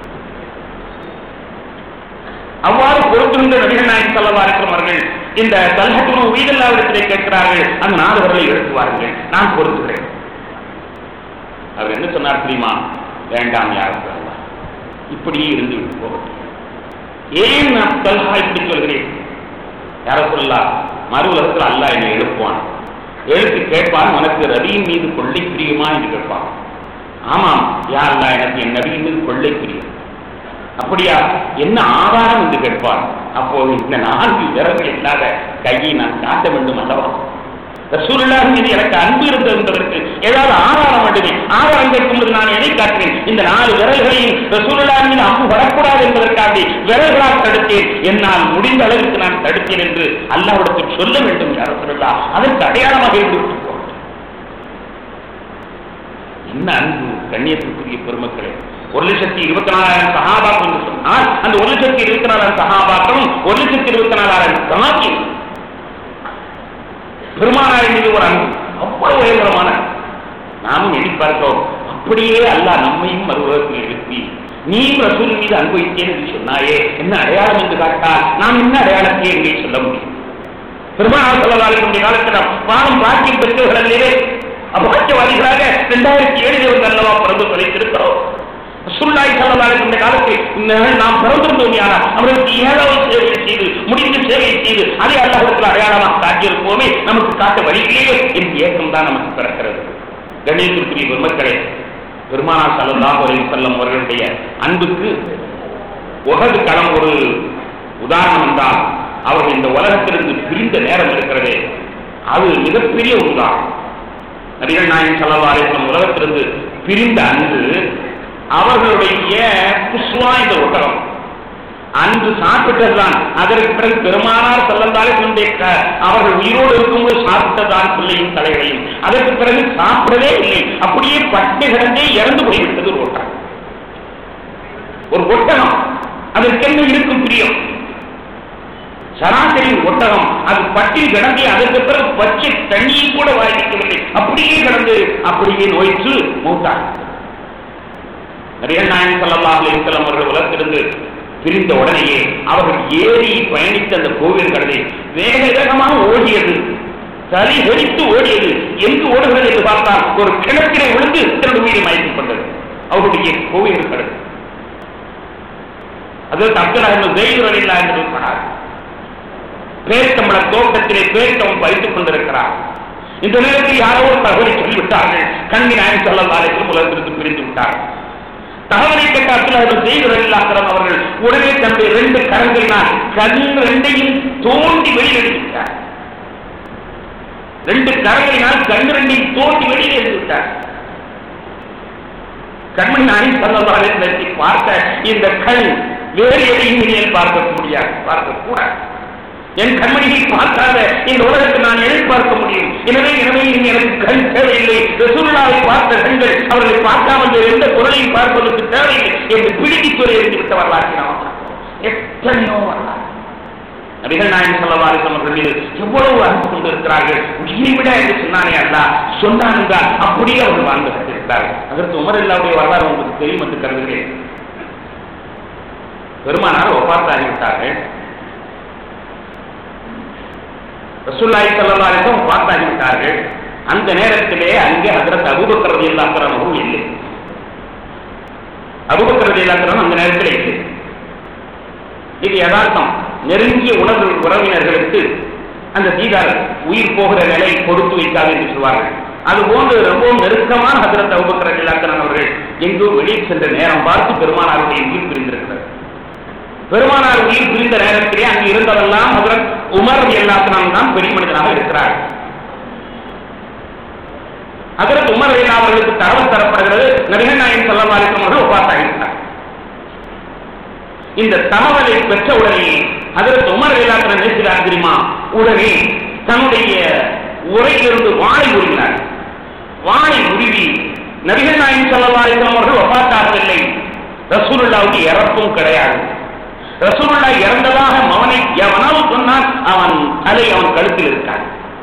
அவ்வாறு பொறுத்திருந்த நபிகள் நாயகம் சொல்லவா இருக்கிறவர்கள் இந்த தல்ஹத்துணு வீதல்லாவிடத்திலே கேட்கிறார்கள் அந்த நாடுகளை எழுத்துவார்கள் நான் பொறுத்துகிறேன் அவர் என்ன சொன்னார் தெரியுமா வேண்டாம் யாரும் இப்படியே இருந்து விட்டு போகட்டும் ஏன் நான் தல்ஹா இப்படி சொல்கிறேன் யார சொல்லலாம் மறு உலகத்தில் அல்லாஹ் என்னை எழுப்புவான் எழுத்து கேட்பான் உனக்கு ரவியின் மீது கொள்ளை பிரியுமா என்று கேட்பான் ஆமாம் யா அல்லாஹ் எனக்கு என் நபியின் மீது கொள்ளை பிரியும் அப்படியா என்ன ஆதாரம் என்று கேட்பான் அப்போது இந்த நான்கு விரல்கள் இல்லாத கையை நான் காட்ட வேண்டும் அல்லவா ரசூலுல்லாஹ் மீது எனக்கு அன்பு இருந்தது என்பதற்கு ஏதாவது ஆதாரம் மட்டுமே ஆதாரம் கேட்கும்போது நான் எதை காட்டினேன் இந்த நாலு விரல்களையும் ரசூலுல்லாஹ் மீது அம்பு வரக்கூடாது என்பதற்காக விரல்களால் தடுத்தேன் என்னால் முடிந்த அளவுக்கு நான் தடுத்தேன் என்று அல்லாஹ்விடத்தில் சொல்ல வேண்டும் யார் சொல்லலாம் அதற்கு அடையாளமாக இருந்து விட்டு போகட்டும். என்ன அன்பு கண்ணியத்திற்குரிய பெருமக்களே ஒரு லட்சத்தி இருபத்தி நாலாயிரம் சகாபாக்கள் என்று சொன்னால் அந்த ஒரு லட்சத்தி இருபத்தி நாலாயிரம் சகாபாக்களும் ஒரு லட்சத்தி இருபத்தி நாலாயிரம் சமாக்கி பெருமானாரின் மீது ஒரு அன்பு அவ்வளவு உயர்தரமான நாமும் எண்ணி பார்த்தோம் அப்படியே அல்லாஹ் நம்மையும் மறுபுறத்தில் எழுப்பி நீ ரசூல் மீது அனுபவித்தேன் என்று சொன்னாயே என்ன அடையாளம் என்று காட்டால் நாம் என்ன அடையாளத்தை எங்கே சொல்ல முடியும் பெருமானார் சொல்லலாருடைய காலத்தில் பாவம் பாக்கியம் பெற்றவர்களிலே அபாக்கியவாதிகளாக இரண்டாயிரத்தி ஏழில் வந்து அல்லவா பிறந்து தொலைத்திருக்கிறோம் சுல்லாய் சொல்லலாரு இந்த காலத்தில் இந்த நாம் பிறந்திருந்தோம் யாரா அவர்களுக்கு ஏதாவது சேவை செய்து முடிந்த சேவை செய்து அதை அல்லாஹத்தில் அடையாளமாக காட்டியிருப்போமே நமக்கு காட்ட வழியிலேயே என் ஏக்கம் தான் நமக்கு பிறக்கிறது கணேசத்திற்குரிய பெருமக்களே பெருமானார் சல்லல்லாஹு அலைஹி வஸல்லம் அவர்களுடைய அன்புக்கு உகது களம் ஒரு உதாரணம் என்றால் அவர்கள் இந்த உலகத்திலிருந்து பிரிந்த நேரம் இருக்கிறதே அது மிகப்பெரிய ஒரு உதாரணம் நபிகள் நாயகம் சல்லல்லாஹு அலைஹி வஸல்லம் உலகத்திலிருந்து பிரிந்த அன்று அவர்களுடைய புஷ்வா இந்த ஒட்டகம் அன்று சாப்பிட்டதுதான் அதற்கு பிறகு பெருமானார் செல்லந்தாலே கொண்டே அவர்கள் உயிரோடு இருக்கும்போது சாப்பிட்டதான் பிள்ளையின் தலைகளையும் அதற்கு பிறகு சாப்பிடவே இல்லை அப்படியே பட்டினி கிடந்தே இறந்து போய்விட்டது ஒரு ஒட்டகம் ஒரு ஒட்டகம் அதற்கு என்ன இருக்கும் பிரியம் சராசரி ஒட்டகம் அது பட்டினி கிடந்து அதற்கு பிறகு பச்சை தண்ணியை கூட வாய்க்கவில்லை அப்படியே கிடந்து அப்படியே நோய்த்து மூத்தார் நபிகள் நாயகம் ஸல்லல்லாஹு அலைஹி வஸல்லம் அவர்கள் உலகத்திலிருந்து பிரிந்த உடனேயே அவர்கள் ஏறி பயணித்த அந்த கோவில் கடலை வேக வேகமாக ஓடியது சரி வெடித்து ஓடியது எங்கு ஓடுகிறது என்று பார்த்தால் ஒரு கிணத்திலே விழுந்து தன்னுடைய உயிரை மயக்கிக் கொண்டது அவருடைய கோவில் கடல் அதற்கு அப்துல்லாஹின் ஜெயிர் அல்லா என்று சொன்னார் பேர்த்தம்பள தோட்டத்திலே பேர்த்தம் பறித்துக் கொண்டிருக்கிறார் இந்த நேரத்தில் யாரோ ஒரு தகவலை சொல்லிவிட்டார்கள் கண்ணி நாயன் சொல்லலாரைக்கும் உலகத்திற்கு பிரிந்து விட்டார்கள் தகவலை கேட்ட அப்துல்லாஹின் ஜெயிர் அல்லாஹரம் அவர்கள் உடனே தன்னுடைய ரெண்டு கரங்களினால் கண் ரெண்டையும் தோண்டி வெளியில் எடுத்துவிட்டார் ரெண்டு கரங்களினால் கண் ரெண்டையும் தோண்டி வெளியில் எடுத்துவிட்டார் கண்மணி நானே சொல்லலாரை பார்த்த இந்த கண் வேறு எதையும் இனிமேல் பார்க்க முடியாது பார்க்க கூடாது என் கண்மணியை பார்க்காத இந்த உலகத்தை நான் எதிர்பார்க்க முடியும் எனவே எனவே இனி எனக்கு கண் தேவையில்லை ரசூலுல்லாவை பார்த்த கண்கள் அவர்களை பார்க்காமல் வேறு எந்த குரலையும் பார்ப்பதற்கு தேவையில்லை என்று பிடித்து துறை இருந்து விட்ட வரலாற்றை நாம் பார்க்கிறோம். எத்தனையோ வரலாறு நபிகள் நாயகம் சொல்லவாறு அவர்கள் மீது எவ்வளவு அன்பு கொண்டிருக்கிறார்கள் உயிரை விட என்று சொன்னானே அல்ல சொன்னான் என்றால் அப்படியே அவர்கள் வாழ்ந்து கொண்டிருக்கிறார்கள் அதற்கு உமர் இல்லாவுடைய வரலாறு உங்களுக்கு தெரியும் என்று கருதுகிறேன் பெருமானார் ஒப்பாத்தாகிவிட்டார்கள் ரசூல்லாய் சல்லாருக்கும் பார்த்தாகிவிட்டார்கள் அந்த நேரத்திலே அங்கே அதற்கு அபுபக்கரது இல்லாக்கிறவரும் இல்லை அபுபக்கரது இல்லாக்கிறவன் அந்த நேரத்தில் இல்லை இது யதார்த்தம் நெருங்கிய உணவு உறவினர்களுக்கு அந்த தீதார் உயிர் போகிற நிலை கொடுத்து வைக்காது என்று சொல்வார்கள் அது போன்று ரொம்பவும் நெருக்கமான ஹசரத் அபுபக்கர் இல்லாத்தன் அவர்கள் எங்கோ வெளியே சென்ற நேரம் பார்த்து பெருமானாருடைய உயிர் பிரிந்திருக்கிறது பெருமானார் உயிர் பிரிந்த நேரத்திலே அங்கு இருந்தவெல்லாம் ஹசரத் உமர் எல்லாத்தனம் தான் பெரிய மனிதனாக இருக்கிறார் ஹசரத் உமர் அல்லா அவர்களுக்கு தரவு தரப்படுகிறது நபிகள் நாயகம் செல்லவாலிக்கும் அவர்கள் ஒப்பாத்தாகிவிட்டார் இந்த தகவலை பெற்ற உடனே அதற்கு உமர் இல்லாத நேசிறார் தெரியுமா உடனே தன்னுடைய உரையிலிருந்து வாழை உருவினார் வாழை உருவி நபிகள் நாயகம் செல்லவாலிக்கும் அவர்கள் ஒப்பாத்தாகவில்லை ரசூலுல்லாவுக்கு இறப்பும் கிடையாது ரசூலுல்லா இறந்ததாக மவனை எவனாலும் சொன்னான் அவன் தலை அவன் கழுத்தில் இருக்கான்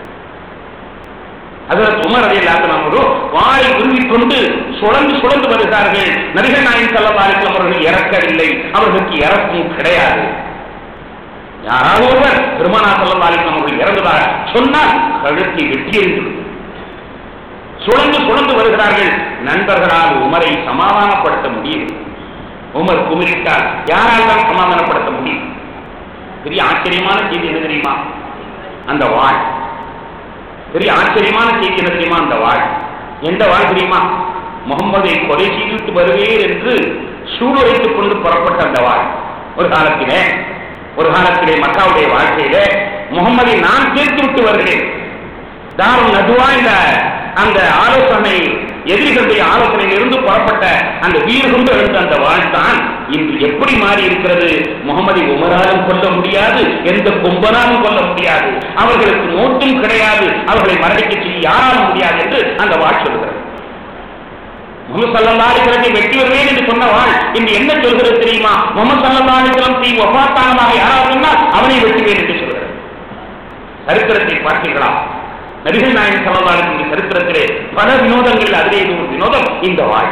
அதில் உமர் அலி அல்லாத்தனவரோ வாளை உருவிக் கொண்டு சுழந்து சுழந்து வருகிறார்கள் நபிகள் நாயன் செல்லவாரிக்கும் அவர்கள் இறக்கவில்லை அவர்களுக்கு இறப்பும் கிடையாது யாராவது ஒருவர் பெருமானா செல்லவாரிக்கும் அவர்கள் இறந்ததாக சொன்னால் கழுத்தை வெட்டி எறிந்து சுழந்து சுழந்து வருகிறார்கள் நண்பர்களால் உமரை சமாதானப்படுத்த முடியும் உமர் குமிரிட்டால் யாரால் தான் சமாதானப்படுத்த முடியும் பெரிய ஆச்சரியமான செய்தி என்ன தெரியுமா அந்த வாழ் பெரிய ஆச்சரியமான செய்தி என்ன தெரியுமா அந்த வாழ் எந்த வாழ் தெரியுமா முகம்மதை கொலை செய்துவிட்டு வருவேன் என்று சூடுரைத்துக் கொண்டு புறப்பட்ட அந்த வாழ் ஒரு காலத்திலே ஒரு காலத்திலே மக்காவுடைய வாழ்க்கையிலே முகம்மதை நான் சேர்த்து விட்டு வருகிறேன் தாரும் நதுவா இந்த அந்த ஆலோசனை எதிரிகளுடைய ஆலோசனையில் இருந்து புறப்பட்ட அந்த வீர் கொண்டு எழுந்த அந்த வாழ்தான் இன்று எப்படி மாறி இருக்கிறது முகமதை உமராலும் கொல்ல முடியாது எந்த கொம்பனாலும் கொல்ல முடியாது அவர்களுக்கு நோட்டும் கிடையாது அவர்களை மரணிக்க செய்ய யாராலும் முடியாது என்று அந்த வாழ் சொல்கிறது முகமது சல்லா அலிஸ்லத்தை வெட்டி வருவேன் என்று சொன்ன வாழ் இன்று என்ன சொல்கிறது தெரியுமா முகமது சல்லா அலிஸ்லம் தீ ஒப்பாத்தானமாக யாராவது சொன்னால் அவனை வெட்டுவேன் என்று சொல்கிறது சரித்திரத்தை பார்த்தீர்களா நபிகள் நாயகம் சல்லல்லாஹு சரித்திரத்திலே பல வினோதங்கள் அதிலே இது ஒரு வினோதம் இந்த வாழ்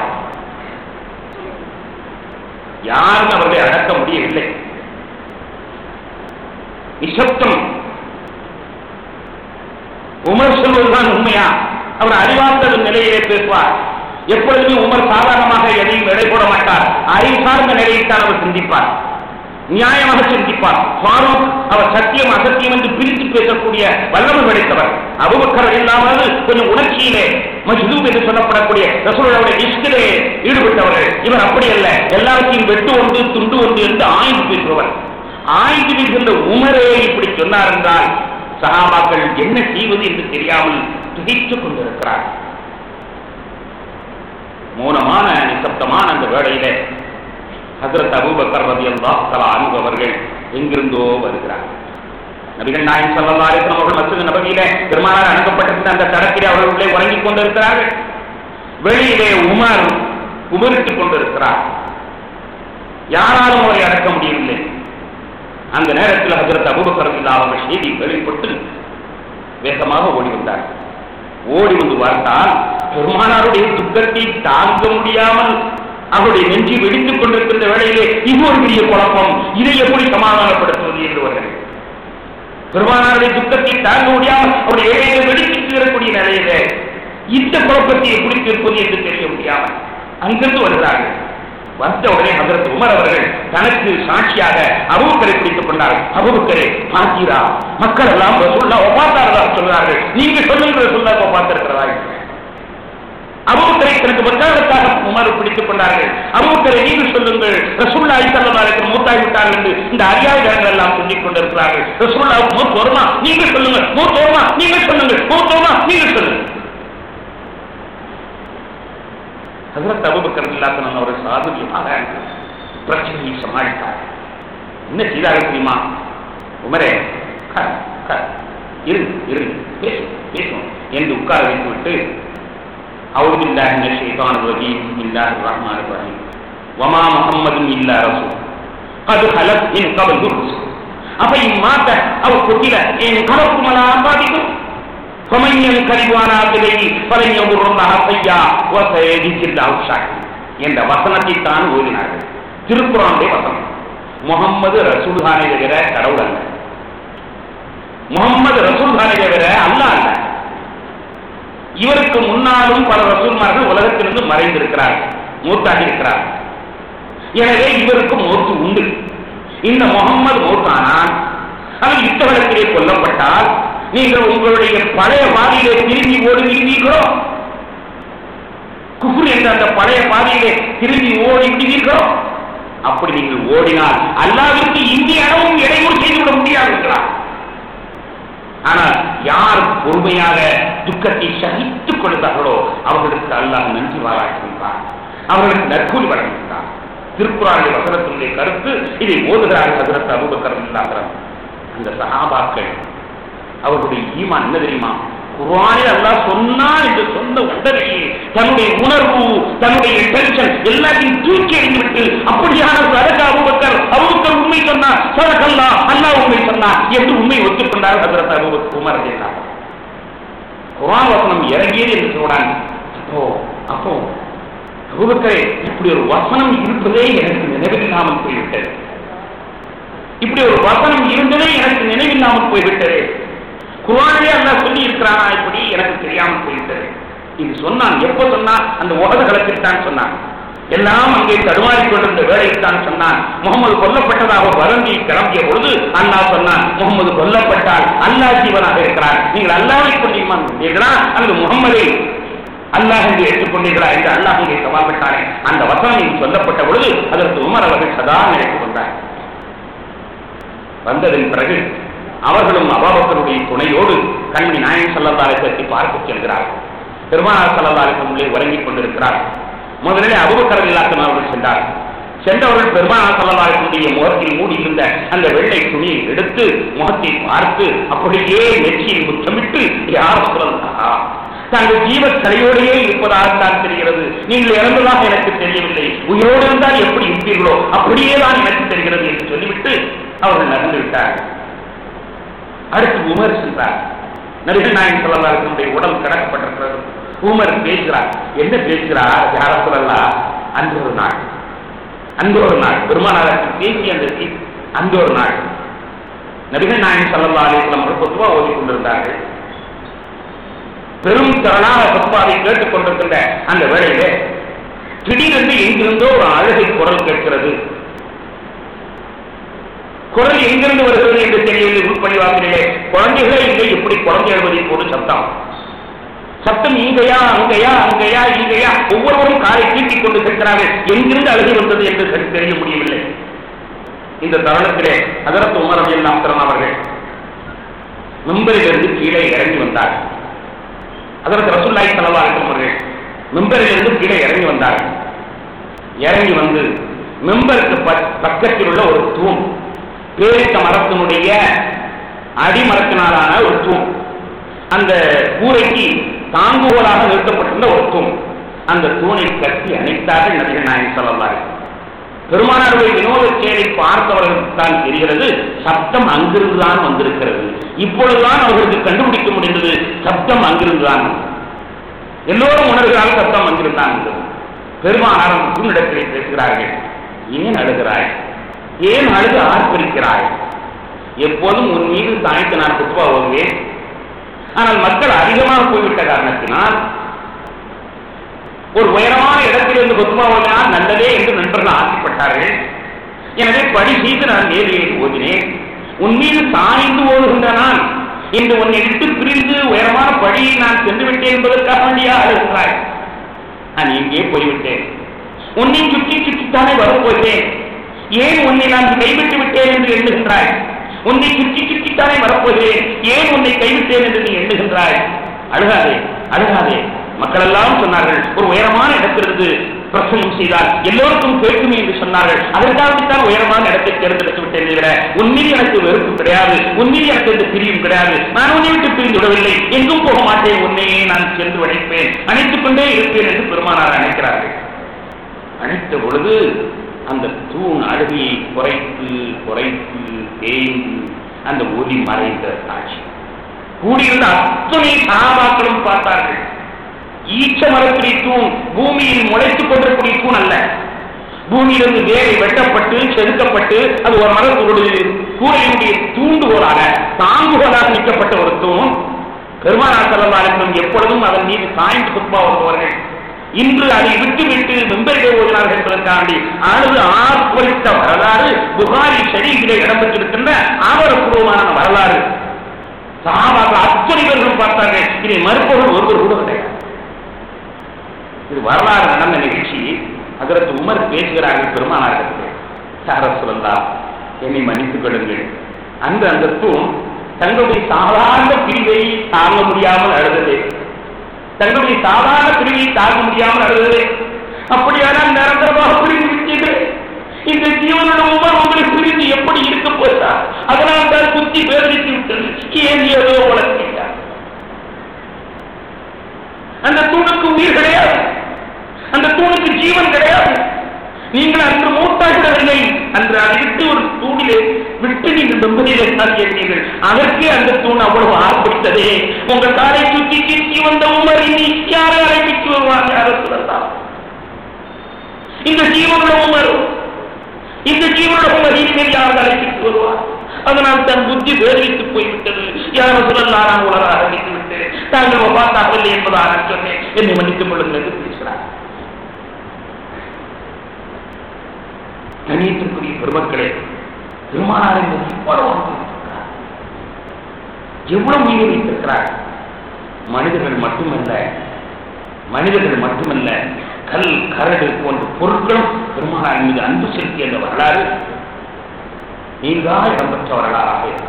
யாரும் அவர்களை அடக்க முடியவில்லை நிசப்தம் உமர் சொல்வதுதான் உண்மையா அவர் அறிவார்ந்த நிலையிலே பேசுவார் எப்பொழுதுமே உமர் சாதாரணமாக எதையும் எடை போட மாட்டார் அறிவு சார்ந்த நிலையைத்தான் அவர் சிந்திப்பார் நியாயமாக சிந்திப்பார் ஃபாரூக் அவர் சத்தியம் அசத்தியம் என்று பிரித்து பேசக்கூடிய வல்லமை படைத்தவர் அபுபக்கர் இல்லாமல் கொஞ்சம் உணர்ச்சியிலே மஜ்தூப் என்று சொல்லப்படக்கூடிய ரசூலுடைய இஷ்டிலே ஈடுபட்டவர்கள் இவர் அப்படி அல்ல எல்லாத்தையும் வெட்டு ஒன்று துண்டு ஒன்று என்று ஆய்ந்து பேசுபவர் ஆய்ந்து பேசுகின்ற உமரே இப்படி சொன்னார் என்றால் சகாபாக்கள் என்ன செய்வது என்று தெரியாமல் திகைத்துக் கொண்டிருக்கிறார் மௌனமான நிசப்தமான அந்த வேளையிலே ஹசரத் அபூபக்கர் ரலியல்லாஹு தஆலா அன்ஹு அவர்கள் எங்கிருந்தோ வருகிறார் நபிகள் நாயகம் ஸல்லல்லாஹு அலைஹி வஸல்லம் அவர்கள் மஸ்ஜித் நபவியிலே பெருமானார் அணுகப்பட்டிருந்த அந்த தடத்திலே அவர்கள் உள்ளே உறங்கிக் கொண்டிருக்கிறார்கள் வெளியிலே உமர் உமரிட்டுக் கொண்டிருக்கிறார் யாராலும் அவரை அடக்க முடியவில்லை அந்த நேரத்தில் ஹசரத் அபூபக்கர் ரலியல்லாஹு அவர்கள் செய்தி வெளிப்பட்டு வேகமாக ஓடி வந்தார் ஓடி வந்து பார்த்தால் பெருமானாருடைய துக்கத்தை தாங்க முடியாமல் அவருடைய நெஞ்சு வெடித்துக் கொண்டிருக்கின்ற வேளையிலே இது ஒரு பெரிய குழப்பம் இதை எப்படி சமாதானப்படுத்துவது என்று வருகிறது பெருமானாருடைய துக்கத்தை தாங்க முடியாமல் அவருடைய ஏழையை வெடித்து தீரக்கூடிய நிலையிலே இந்த குழப்பத்தை எப்படி தீர்ப்பது என்று தெரிய முடியாமல் அங்கிருந்து வருகிறார்கள் வந்த உடனே ஹசரத் உமர் அவர்கள் தனக்கு சாட்சியாக அபுபக்கரை பிடித்துக் கொண்டார்கள் அபுபக்கரே பாத்தீரா மக்கள் எல்லாம் ரசூல்லா ஒப்பாத்தாரதா சொல்கிறார்கள் நீங்க சொல்லுங்க ரசூல்லா ஒப்பாத்திருக்கிறதா அபுபக்கரை தனக்கு வக்காலத்தாக உமர் பிடித்துக் கொண்டார்கள் அபுபக்கரை நீங்கள் சொல்லுங்கள் ரசூல்லா ஐசல்லாருக்கு மூத்தாகி விட்டார்கள் என்று இந்த அறியாத இடங்கள் எல்லாம் சொல்லிக் கொண்டிருக்கிறார்கள் ரசூல்லா மூத்து வருமா நீங்க சொல்லுங்க மூத்து வருமா நீங்க சொல்லுங்க மூத்து வருமா நீங்க சொல்லுங்க ஹசரத் அபுபக்கர் இல்லாத்தன் அவர் சாதுரியமாக பிரச்சனையை சமாளித்தார் என்ன செய்தார்கள் தெரியுமா உமரே க- க- இரு இரு பேசும் பேசும் என்று உட்கார வைத்து விட்டு أعوذ بالله من الشيطان الرجيم بسم الله الرحمن الرحيم وما محمد إلا رسول قد خلت من قبل الرسل أفإن مات أو قتل انقلبتم على أعقابكم فمن ينقلب على عقبيه فلن يضر الله شيئا وسيجزي الله الشاكرين என்ற வசனத்தை தான் ஓதினார்கள் திருக்குறானுடைய வசனம் முகம்மது ரசூல்தானை தவிர கடவுள் அல்ல முகம்மது ரசூல்தானை தவிர அல்லாஹ் அல்ல இவருக்கு முன்னாலும் பல ரசூல்மார்கள் உலகத்திலிருந்து மறைந்திருக்கிறார் மூத்தாகி இருக்கிறார் எனவே இவருக்கு மூத்து உண்டு இந்த முகம்மது மௌத்தானான் அவர் யுத்தகலத்திலே கொல்லப்பட்டால் நீங்கள் உங்களுடைய பழைய பாதையிலே திரும்பி ஓடுகிறீர்களோ குஃபுர் என்ற அந்த பழைய பாதையிலே திரும்பி ஓடி விடுவீர்களோ அப்படி நீங்கள் ஓடினால் அல்லாவிற்கு இந்திய அளவும் இடையூறு செய்துவிட முடியாதுங்களா ஆனால் யார் பொறுமையாக துக்கத்தை சகித்துக் கொள்கிறார்களோ அவர்களுக்கு அல்லாஹ் நன்றி பாராட்டுகின்றார் அவர்களுக்கு நற்கூலி வழங்குகின்றார் திருக்குறானுடைய வசனத்தினுடைய கருத்து இதை ஓதுகிறார்கள் ஹசரத் அபூபக்கர் இல்லாகிறார் அந்த சஹாபாக்கள் அவர்களுடைய ஈமான் என்ன தெரியுமா குர்ஆனில் அல்லாஹ் சொன்னான் என்று சொன்ன உடனேயே தன்னுடைய உணர்வு தன்னுடைய டென்ஷன் எல்லாத்தையும் தூக்கி எறிந்துவிட்டு அப்படியான சதக அபூபக்கர் அபூபக்கர் உண்மை சொன்னார் சதகல்லா அல்லாஹ் உண்மை சொன்னார் என்று உண்மை ஒத்துக்கொண்டார் ஹஜரத் அபூபக்கர் உமர் ரலியல்லாஹு அன்ஹு. குர்ஆன் வசனம் இறங்கியது என்று சொல்றாங்க அப்போ அப்போ அபூபக்கரே இப்படி ஒரு வசனம் இருப்பதே எனக்கு நினைவில்லாமல் போய்விட்டது இப்படி ஒரு வசனம் இருந்ததே எனக்கு நினைவில்லாமல் போய்விட்டது குர்ஆனிலே அல்லாஹ் சொல்லி இருக்கிறானா இப்படி எனக்கு தெரியாமல் போய்விட்டது இது சொன்னான் எப்போ சொன்னான் அந்த உலக களத்தில் தான் சொன்னான் எல்லாம் அங்கே தடுமாறிக் கொண்டிருந்த வேளையில் தான் சொன்னான் முகமது கொல்லப்பட்டதாக வருந்தி கிளம்பிய பொழுது அல்லாஹ் சொன்னான் முகமது கொல்லப்பட்டால் அல்லாஹ் ஜீவனாக இருக்கிறார் நீங்கள் அல்லாவை கொண்டீர்களா கொண்டீர்களா அல்லது முகம்மதை அல்லாஹ் என்று ஏற்றுக்கொண்டீர்களா என்று அல்லாஹ் இங்கே சவால் விட்டானே அந்த வசனம் இங்கு சொல்லப்பட்ட பொழுது அதற்கு உமர் அவர்கள் சதா நினைத்துக் கொண்டார் வந்ததன் பிறகு அவர்களும் அபாபக்கருடைய துணையோடு கண்மணி நாயன் சல்லல்லாரை பற்றி பார்க்க செல்கிறார்கள் பெருமானார் சல்லல்லாரை உள்ளே உறங்கிக் கொண்டிருக்கிறார் முதலிலே அபுபக்கர் இல்லாத்தன் அவர்கள் சென்றார் சென்றவர்கள் பெருமானார் சல்லல்லாருடைய முகத்தில் மூடியிருந்த அந்த வெள்ளை துணியை எடுத்து முகத்தை பார்த்து அப்படியே நெற்றியில் முத்தமிட்டு யார் சொல்லா தாங்கள் ஜீவ தலையோடையே இருப்பதாகத்தான் தெரிகிறது நீங்கள் இறந்ததாக எனக்கு தெரியவில்லை உயிரோடு இருந்தால் எப்படி இருப்பீர்களோ அப்படியே தான் எனக்கு தெரிகிறது என்று சொல்லிவிட்டு அவர்கள் நகர்ந்து விட்டார்கள் அடுத்து உமர் சென்றார் நபிகள் நாயகம் சொல்லலாருடைய உடல் கடக்கப்பட்டிருக்கிறது உமர் பேசுகிறார் என்ன பேசுகிறார் யார சொல்லலாம் அன்று ஒரு நாள் அந்த ஒரு நாள் பெருமானாருக்கு பேசி அந்த செய்தி அந்த ஒரு நாள் நபிகள் நாயகம் சல்லா அலிஸ்லாம் அவர்கள் பொதுவா ஓதிக் கொண்டிருந்தார்கள் பெரும் திரளான பத்மாவை கேட்டுக் கொண்டிருக்கின்ற அந்த வேளையிலே திடீரென்று எங்கிருந்தோ ஒரு அழகை குரல் கேட்கிறது குரல் எங்கிருந்து வருகிறது என்று தெரியவில்லை உள்பணிவாக்கிலே குழந்தைகளே இல்லை எப்படி குழந்தை எழுவதை போது சத்தம் சத்தம் இங்கேயா அங்கேயா அங்கேயா இங்கேயா ஒவ்வொருவரும் காலை தீட்டிக் கொண்டு செல்கிறார்கள் எங்கிருந்து அழுகி வந்தது என்று சரி தெரிய முடியவில்லை இந்த தருணத்திலே அதரத்து உமர் அலி அல்லாத்திரன் அவர்கள் மெம்பரிலிருந்து கீழே இறங்கி வந்தார்கள் அதற்கு ரசூல்லாய் செலவா அவர்கள் மெம்பரிலிருந்து கீழே இறங்கி வந்தார்கள் இறங்கி வந்து மெம்பருக்கு ப- பக்கத்தில் உள்ள ஒரு தூண் பேரித்த மரத்தினுடைய அடிமரத்தினாலான ஒரு தூண் அந்த கூரைக்கு தாங்குகோலாக நிறுத்தப்பட்டிருந்த ஒரு தூண் அந்த தூணை கட்டி அணைத்தார்கள் நபிகள் நாயகம் சொல்லலாம் பெருமானாருடைய வினோத செயலை பார்த்தவர்களுக்கு தான் தெரிகிறது சப்தம் அங்கிருந்து தான் வந்திருக்கிறது இப்பொழுதுதான் அவர்களுக்கு கண்டுபிடிக்க முடிந்தது சப்தம் அங்கிருந்து தான் வந்தது. எல்லோரும் உணர்கிறார்கள் சப்தம் அங்கிருந்து தான் வந்தது. பெருமானார் அந்த தூணிடத்திலே பேசுகிறார்கள் ஏன் அழுகிறாய் ஏன் அழுது ஆர்ப்பரிக்கிறாய் எப்போதும் உன் மீது சாய்த்து நான் குத்துவா ஓதுவேன் ஆனால் மக்கள் அதிகமாக போய்விட்ட காரணத்தினால் ஒரு உயரமான இடத்திலிருந்து குத்துவா ஓதினால் நல்லதே என்று நண்பர்கள் ஆசைப்பட்டார்கள் எனவே படி செய்து நான் நேரிலே ஓதினேன் உன் மீது சாய்ந்து ஓடுகின்ற நான் இன்று உன்னை விட்டு பிரிந்து உயரமான படியை நான் சென்று விட்டேன் என்பதற்காக வேண்டியா அழுகிறாய் நான் எங்கே போய்விட்டேன் உன்னை சுற்றி சுற்றித்தானே வரப்போகிறேன் ஏன் உன்னை நான் கைவிட்டு விட்டேன் என்று எண்ணுகின்றாய் உன்னை சுற்றி சுற்றித்தானே வரப்போகிறேன் ஏன் உன்னை கைவிட்டேன் என்று நீ எண்ணுகின்றாய் அழுகாதே அழுகாதே மக்கள் எல்லாம் சொன்னார்கள் ஒரு உயரமான இடத்திலிருந்து பிரசங்கம் செய்தால் எல்லோருக்கும் கேட்குமே என்று சொன்னார்கள் அதற்காகத்தான் உயரமான இடத்தை தேர்ந்தெடுத்து விட்டேன் தவிர உன்மீது எனக்கு வெறுப்பு கிடையாது உன்மீது எனக்கு எந்த பிரியும் கிடையாது நான் உன்னை விட்டு பிரிந்து விடவில்லை எங்கும் போக மாட்டேன் உன்னையே நான் சென்று அழைப்பேன் அணைத்துக் கொண்டே இருப்பேன் என்று பெருமானார் அழைக்கிறார்கள் அழைத்த பொழுது அந்த தூண் அழுகையை குறைத்து குறைத்து தேய்ந்து அந்த ஒலி மறைந்த காட்சி கூடியிருந்த அத்தனை சகாபாக்களும் பார்த்தார்கள் ஈச்ச மரத்துடைய தூண் பூமியில் முளைத்துக் கொண்டிருக்கூடிய தூண் அல்ல பூமியிலிருந்து வேரை வெட்டப்பட்டு செதுக்கப்பட்டு அது ஒரு மரத்துடைய கூரையினுடைய தூண்டுகோலாக தாங்குகோலாக நிற்கப்பட்ட ஒரு தூண் பெருமானார் செல்லவாருக்கும் எப்பொழுதும் அதன் மீது சாய்ந்து குப்பா வருபவர்கள் இன்று அதை விட்டுவிட்டு வெம்பரிலே ஓதினார்கள் என்பதற்காண்டி அழுது ஆர்ப்பரித்த வரலாறு புகாரி ஷரீஃபிலே இடம்பெற்றிருக்கின்ற ஆவரப்பூர்வமான வரலாறு சஹாபாக்கள் அத்தனை பேர்களும் பார்த்தார்கள் இதை மறுப்பவர்கள் ஒருவர் கூட கிடையாது இது வரலாறு நடந்த நிகழ்ச்சி அதற்கு உமர் பேசுகிறார்கள் பெருமானார்கள் சார சொல்லலாம் என்னை மன்னித்துக் கொள்ளுங்கள் அந்த அந்த தூண் தங்களுடைய சாதாரண பிரிவை தாங்க முடியாமல் அழுதது தங்களுடைய சாதாரண பிரிவை தாங்க முடியாமல் அழுதது அப்படியானால் நிரந்தரமாக பிரிந்து விட்டீர்கள் இந்த ஜீவனோட உமர் உங்களை பிரிந்து எப்படி இருக்க போகிறார் அதனால் தான் புத்தி பேரடித்து விட்டது ஏன் ஏதோ வளர்த்தீர்கள் அந்த தூணுக்கு உயிர் கிடையாது அந்த தூணுக்கு ஜீவன் கிடையாது நீங்கள் அன்று மூத்தாகிடவில்லை அன்று அதை விட்டு ஒரு தூணிலே விட்டு நீங்கள் வெம்பதியிலே சாதிக்கிறீர்கள் அதற்கே அந்த தூண் அவ்வளவு ஆர்ப்பரித்ததே உங்கள் காலை சுற்றி சுற்றி வந்த உமர் இனி யாரை அழைப்பிச்சு வருவாங்க யாரை சொல்லலாம் இந்த ஜீவனுள்ள உமர் இந்த ஜீவனுள்ள உமர் இனிமேல் யாரை அழைப்பிச்சு வருவார் அதனால் தன் புத்தி வேர்வித்து போய்விட்டது யாரும் சொல்லலாம் நான் உலக ஆரம்பித்து விட்டு தாங்கள் பார்த்தாகவில்லை என்பதாக நான் சொன்னேன் என்னை மன்னித்துக் கொள்ளுங்கள் என்று பேசுகிறார் கணியத்திற்குரிய பெருமக்களே பெருமானார் என்பது இவ்வளவு வைத்திருக்கிறார் எவ்வளவு உயிர் வைத்திருக்கிறார் மனிதர்கள் மட்டுமல்ல மனிதர்கள் மட்டுமல்ல கல் கரடு போன்ற பொருட்களும் பெருமானார் மீது அன்பு செலுத்திய அந்த வரலாறு நீங்காக இடம்பெற்ற வரலாறாக இருக்கிறார்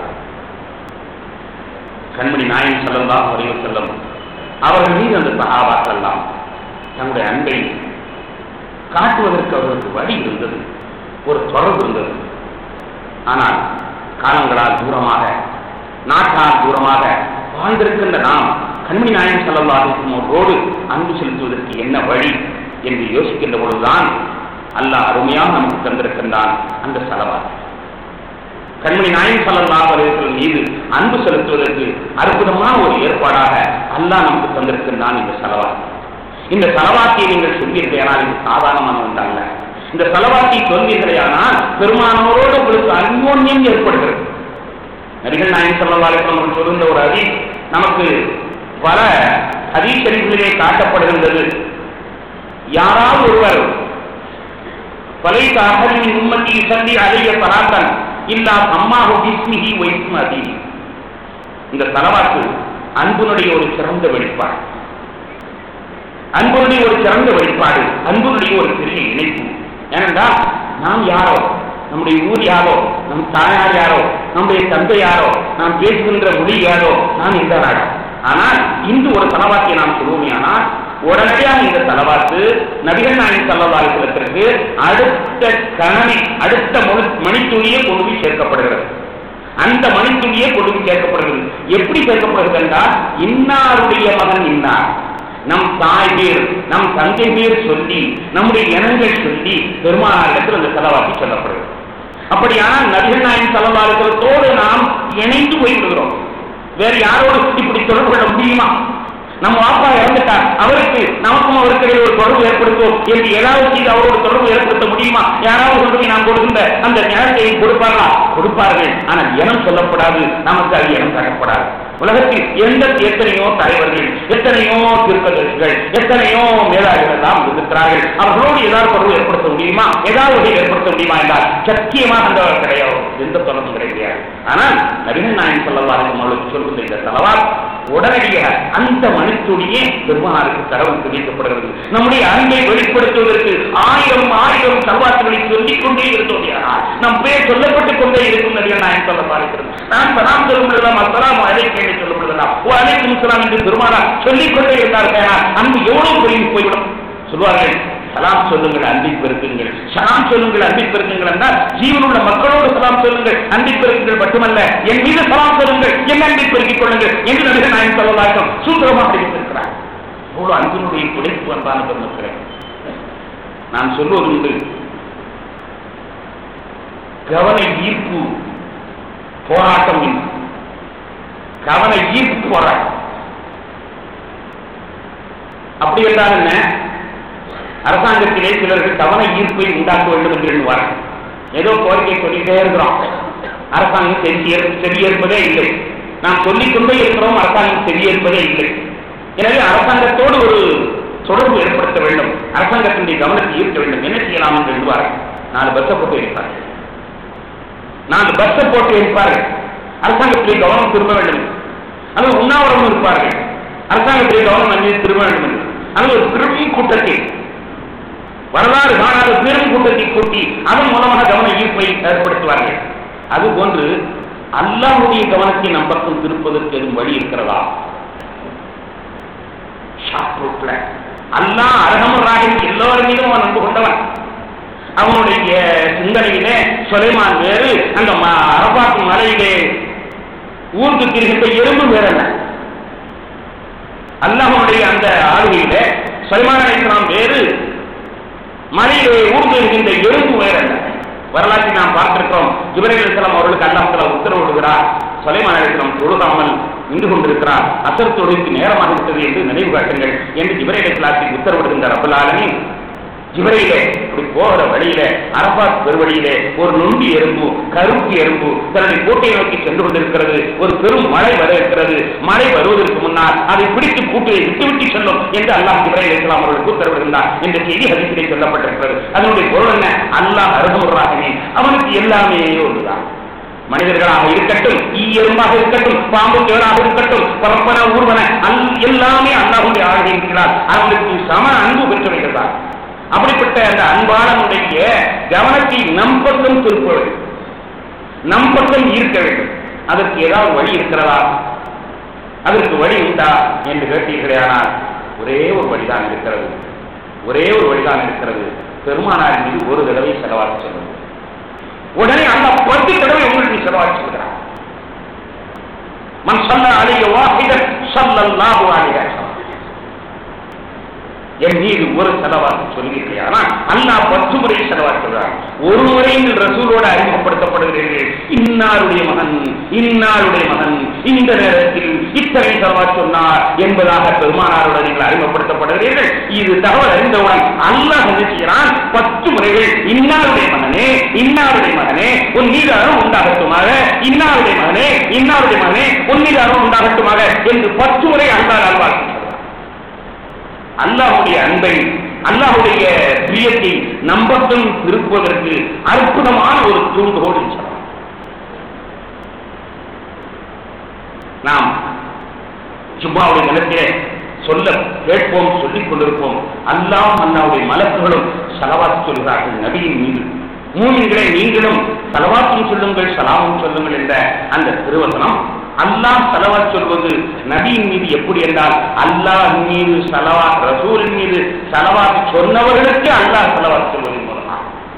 கண்மணி நாயன் செல்லலாம் வரைவு செல்லும் அவர்கள் மீது அந்த சகாபாக்கள் எல்லாம் தங்களுடைய அன்பை காட்டுவதற்கு அவர்களுக்கு வழி இருந்தது ஒரு தொடர்பு இருந்தது ஆனால் காலங்களால் தூரமாக நாட்டால் தூரமாக வாழ்ந்திருக்கின்ற நாம் கண்மணி நாயன் செல்லல்லாருக்கும் அவரோடு அன்பு செலுத்துவதற்கு என்ன வழி என்று யோசிக்கின்ற பொழுதுதான் அல்லாஹ் அருமையாக நமக்கு தந்திருக்கின்றான் அந்த செலவாக கண்மணி நாயன் சல்லல்லாஹு அலைஹி மீது அன்பு செலுத்துவதற்கு அற்புதமான ஒரு ஏற்பாடாக அல்லாஹ் நமக்கு தந்திருக்கின்றான் இந்த செலவாக இந்த செலவாக்கியை நீங்கள் சொல்வீர்களேனால் இது சாதாரணமான ஒன்றல்ல இந்த செலவாக்கி சொல்வீர்களேயானால் பெருமானவரோடு உங்களுக்கு அன்யோன்யம் ஏற்படுகிறது நபிகள் நாயன் சல்லா அலிஸ்லாம் சொல்லுகின்ற ஒரு அதி நமக்கு பல ஹதீஷரிகளிலே காட்டப்படுகின்றது யாராவது ஒருவர் பலை அகலின் உம்மத்தி சந்தி அலைய பராத்தன் இல்லா அம்மாஹு பிஸ்மிஹி வைஸ்ம அதி இந்த தலவாக்கு அன்புனுடைய ஒரு சிறந்த வெளிப்பாடு அன்புடைய ஒரு சிறந்த வெளிப்பாடு அன்புடைய ஒரு பெரிய இணைப்பு ஏனென்றால் நாம் யாரோ நம்முடைய ஊர் யாரோ நம் தாயார் யாரோ நம்முடைய தந்தை யாரோ நாம் பேசுகின்ற மொழி யாரோ நாம் இந்த நாடோ ஆனால் இன்று ஒரு தலவாக்கியை நாம் சொல்லுவோமே ஆனால் உடனடியாக இந்த தலவாத்து நபிகள் நாயன் சல்லவாலத்திற்கு அடுத்த கணனை அடுத்த மணித்துளியே கொண்டு போய் சேர்க்கப்படுகிறது அந்த மணித்துளியே கொண்டு போய் சேர்க்கப்படுகிறது எப்படி சேர்க்கப்படுகிறது என்றால் இன்னாருடைய மகன் இன்னார் நம் தாய் பேர் நம் தந்தை பேர் சொல்லி நம்முடைய இனங்கள் சொல்லி பெருமானாரிடத்தில் அந்த செலவாக்கி சொல்லப்படுகிறது அப்படியானால் நபிகள் நாயன் செலவாளர்களோடு நாம் இணைந்து போய்விடுகிறோம் வேறு யாரோடு இப்படி தொடர்பு கொள்ள முடியுமா நம்ம அப்பா இறந்துட்டார் அவருக்கு நமக்கும் அவருக்கு இடையே ஒரு தொடர்பு ஏற்படுத்துவோம் என்று ஏதாவது செய்து அவரோடு தொடர்பு ஏற்படுத்த முடியுமா யாராவது கொண்டு நாம் கொடுக்கின்ற அந்த ஞானத்தை கொடுப்பார்களா கொடுப்பார்கள் ஆனால் இனம் சொல்லப்படாது நமக்கு அது இனம் தரப்படாது உலகத்தில் எந்த எத்தனையோ தலைவர்கள் எத்தனையோ திருக்கதர்கள் எத்தனையோ மேலாளர்கள் எல்லாம் இருக்கிறார்கள் அவர்களோடு ஏதாவது தொடர்பு ஏற்படுத்த முடியுமா ஏதாவது வகையில் ஏற்படுத்த முடியுமா என்றால் சத்தியமாக அந்த கிடையாது எந்த தொடர்பும் கிடையாது ஆனால் நபிகள் நாயன் சொல்லவாறு அவர்களுக்கு சொல்கின்ற இந்த தலவார் உடனடியாக அந்த மனுத்துடைய பெருமானாருக்கு கடவுள் தெரிவிக்கப்படுகிறது நம்முடைய அன்பை வெளிப்படுத்துவதற்கு ஆயிரம் ஆயிரம் சல்வாத்துகளை சொல்லிக் கொண்டே இருந்தோம் நம் பேர் சொல்லப்பட்டுக் கொண்டே இருக்கும் நடிகர் நாயன் சொல்ல பாருக்கிறது நான் சலாம் சொல்லும் பொழுதெல்லாம் அஸ்லாம் அலைக்கு என்று சொல்லும் பொழுதெல்லாம் ஓ அலைக்கும் சலாம் என்று பெருமானார் சொல்லிக் கொண்டே இருந்தார்கள் அன்பு எவ்வளவு பெருகி போய்விடும் சொல்வார்கள் சலாம் சொல்லுங்கள் அன்பை பெருக்குங்கள் சலாம் சொல்லுங்கள் அன்பை பெருக்குங்கள் என்றால் ஜீவனுள்ள மக்களோடு சலாம் சொல்லுங்கள் அன்பை பெருக்குங்கள் மட்டுமல்ல என் மீது சலாம் சொல்லுங்கள் என் அன்பை பெருக்கிக் கொள்ளுங்கள் என்று நடிகர் நாயன் சொல்லலாக்கம் சூத்திரமாக அறிவித்திருக்கிறார் அவ்வளவு அன்பினுடைய துடைப்பு அன்பான பெருமக்களே நான் சொல்வது உண்டு கவன ஈர்ப்பு போராட்டம் இல்லை. கவன ஈர்ப்பு போராட்டம் அப்படி என்றால் என்ன அரசாங்கத்திலே சிலர்கள் கவன ஈர்ப்பை உண்டாக்க வேண்டும் என்று எண்ணுவார்கள் ஏதோ கோரிக்கை சொல்லிட்டே இருக்கிறோம் அரசாங்கம் செவி செவியேற்பதே இல்லை நாம் சொல்லிக் கொண்டே இருக்கிறோம் அரசாங்கம் செவியேற்பதே இல்லை எனவே அரசாங்கத்தோடு ஒரு தொடர்பு ஏற்படுத்த வேண்டும் அரசாங்கத்தினுடைய கவனத்தை ஈர்க்க வேண்டும் என்ன செய்யலாம் என்று எழுதுவார்கள் நாலு பஸ்ஸை போட்டு வைப்பார்கள் நாலு பஸ்ஸை போட்டு வைப்பார்கள் அரசாங்கத்திலே கவனம் திரும்ப வேண்டும் அது உண்ணாவிரதம் இருப்பார்கள் அரசாங்கத்திலே கவனம் அங்கே திரும்ப வேண்டும் என்று அது ஒரு பெரும் கூட்டத்தை வரலாறு காணாத பெரும் கூட்டத்தை கூட்டி அதன் மூலமாக கவன ஈர்ப்பை ஏற்படுத்துவார்கள் அதுபோன்று அல்லாஹுடைய கவனத்தை நம் பக்கம் திருப்பதற்கு எதுவும் வழி இருக்கிறதா ஷார்ட் ரூட்ல அல்லாஹ் அரகமராக எல்லோரும் மீதும் அவன் அன்பு கொண்டவன் அவனுடைய சிந்தனையிலே சுலைமான் வேறு அந்த ம- அரபாத் மலையிலே ஊர்ந்து திரிகின்ற எறும்பு வேறல்ல அல்லாஹனுடைய அந்த ஆளுகையிலே சுலைமான் அலைஹிஸ்ஸலாம் வேறு மலையிலே ஊர்ந்து இருக்கின்ற எறும்பு வேறல்ல வரலாற்றை நாம் பார்த்திருக்கிறோம் ஜிப்ரீல் அலைஹிஸ்ஸலாம் அவர்களுக்கு அல்லாஹ் தஆலா உத்தரவிடுகிறார் சுலைமான் அலைஹிஸ்ஸலாம் தொழுகாமல் நின்று கொண்டிருக்கிறார் அசர் தொழுகைக்கு நேரமாக விட்டது என்று நினைவு காட்டுங்கள் என்று ஜிப்ரீல் அலைஹிஸ்ஸலாத்துக்கு உத்தரவிடுகின்ற ரப்பல் ஆலமீன் ஜிப்ரீலே இப்படி போகிற வழியில அரபாத் பெருவழியிலே ஒரு நொண்டி எறும்பு கருப்பு எறும்பு தன்னுடைய கோட்டையை நோக்கி சென்று கொண்டிருக்கிறது ஒரு பெரும் மழை வர இருக்கிறது மழை வருவதற்கு முன்னால் அதை பிடித்து கூட்டை விட்டு விட்டு செல்லும் என்று அல்லாஹ் ஜிப்ரீல் அலைஹிஸ்ஸலாம் அவர்களுக்கு உத்தரவிடுகின்றார் என்ற செய்தி ஹதீஸிலே சொல்லப்பட்டிருக்கிறது அதனுடைய பொருள் என்ன அல்லாஹ் அருகமுறாகவே அவனுக்கு எல்லாமே ஒன்றுதான் மனிதர்களாக இருக்கட்டும் ஈ எறும்பாக இருக்கட்டும் பாம்பு தேடாக இருக்கட்டும் பரப்பன ஊர்வன அல் எல்லாமே அல்லாஹுடைய ஆழ்கை இருக்கிறார் அவர்களுக்கு சம அன்பு பெற்றவைகள் தான் அப்படிப்பட்ட அந்த அன்பாளனுடைய கவனத்தை நம் பக்கம் திருப்ப வேண்டும் நம் பக்கம் ஈர்க்க வேண்டும் அதற்கு ஏதாவது வழி இருக்கிறதா அதற்கு வழி உண்டா என்று கேட்டீர்களேயானால் ஒரே ஒரு வழிதான் இருக்கிறது ஒரே ஒரு வழிதான் இருக்கிறது பெருமானார் மீது ஒரு தடவை செலவாக சொல்லுங்கள் உடனே அந்த பத்து தடவை உங்களுக்கு செலவாக சொல்கிறார் மன் சொல்ல அழிய வாஹிதன் சொல்லல்லாஹு அலைஹி என் மீது ஒரு செலவாக சொல்கிறீர்கள் ஆனால் அல்லாஹ் பத்து முறை செலவாக சொல்றார் ஒரு முறை நீங்கள் ரசூலோடு அறிமுகப்படுத்தப்படுகிறீர்கள் இன்னாருடைய மகன் இன்னாருடைய மகன் இந்த நேரத்தில் இத்தனை செலவா சொன்னார் என்பதாக பெருமானாரோடு நீங்கள் அறிமுகப்படுத்தப்படுகிறீர்கள் இது தகவல் அறிந்தவுடன் அல்லாஹ் என்ன செய்கிறான் பத்து முறைகள் இன்னாருடைய மகனே இன்னாருடைய மகனே உன் மீது அருள் உண்டாகட்டுமாக இன்னாருடைய மகனே இன்னாருடைய மகனே உன் மீது அருள் உண்டாகட்டுமாக என்று பத்து முறை அல்லாஹ் அல்வாக்கு சொல்றார் அல்லாஹுடைய அன்பை அல்லாஹுடைய பிரியத்தை நம்பக்கம் திருப்புவதற்கு அற்புதமான ஒரு தூண்டுகோல் சொல்லலாம் நாம் ஜும்மாவுடைய நிலத்திலே சொல்ல கேட்போம் சொல்லிக் கொண்டிருப்போம் அல்லாஹ் அல்லாவுடைய மலக்குகளும் செலவாத்து சொல்கிறார்கள் நபியின் மீது மூமின்களை நீங்களும் செலவாத்தும் சொல்லுங்கள் சலாமும் சொல்லுங்கள் என்ற அந்த திருவசனம் அல்லாஹ் செலவாத் சொல்வது நபியின் மீது எப்படி என்றால் அல்லாஹ் மீது செலவா ரசூலின் மீது செலவாத் சொன்னவர்களுக்கு அல்லாஹ் செலவாத் சொல்வதன் மூலமா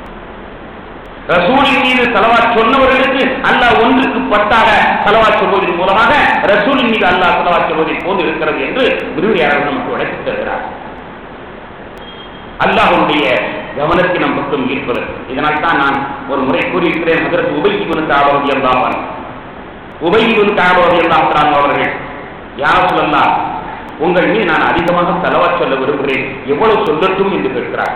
ரசூலின் மீது செலவாத் சொன்னவர்களுக்கு அல்லாஹ் ஒன்றுக்கு பத்தாக செலவாத் சொல்வதன் மூலமாக ரசூலின் மீது அல்லாஹ் செலவாத் சொல்வதை போன்று இருக்கிறது என்று விரிவுரையாளர்கள் நமக்கு விளக்கி தருகிறார் அல்லாஹுடைய கவனத்தை நம் பக்கம் ஈர்ப்பது இதனால் தான் நான் ஒரு முறை கூறியிருக்கிறேன் அதற்கு உபயோகிப்பதற்கு ஆபரதி என்றாவான் உபயோகிப்பது ஆபரதி என்றான் அவர்கள் யார் சொல்லலாம் உங்கள் மீது நான் அதிகமாக செலவா சொல்ல விரும்புகிறேன் எவ்வளவு சொல்லட்டும் என்று கேட்கிறார்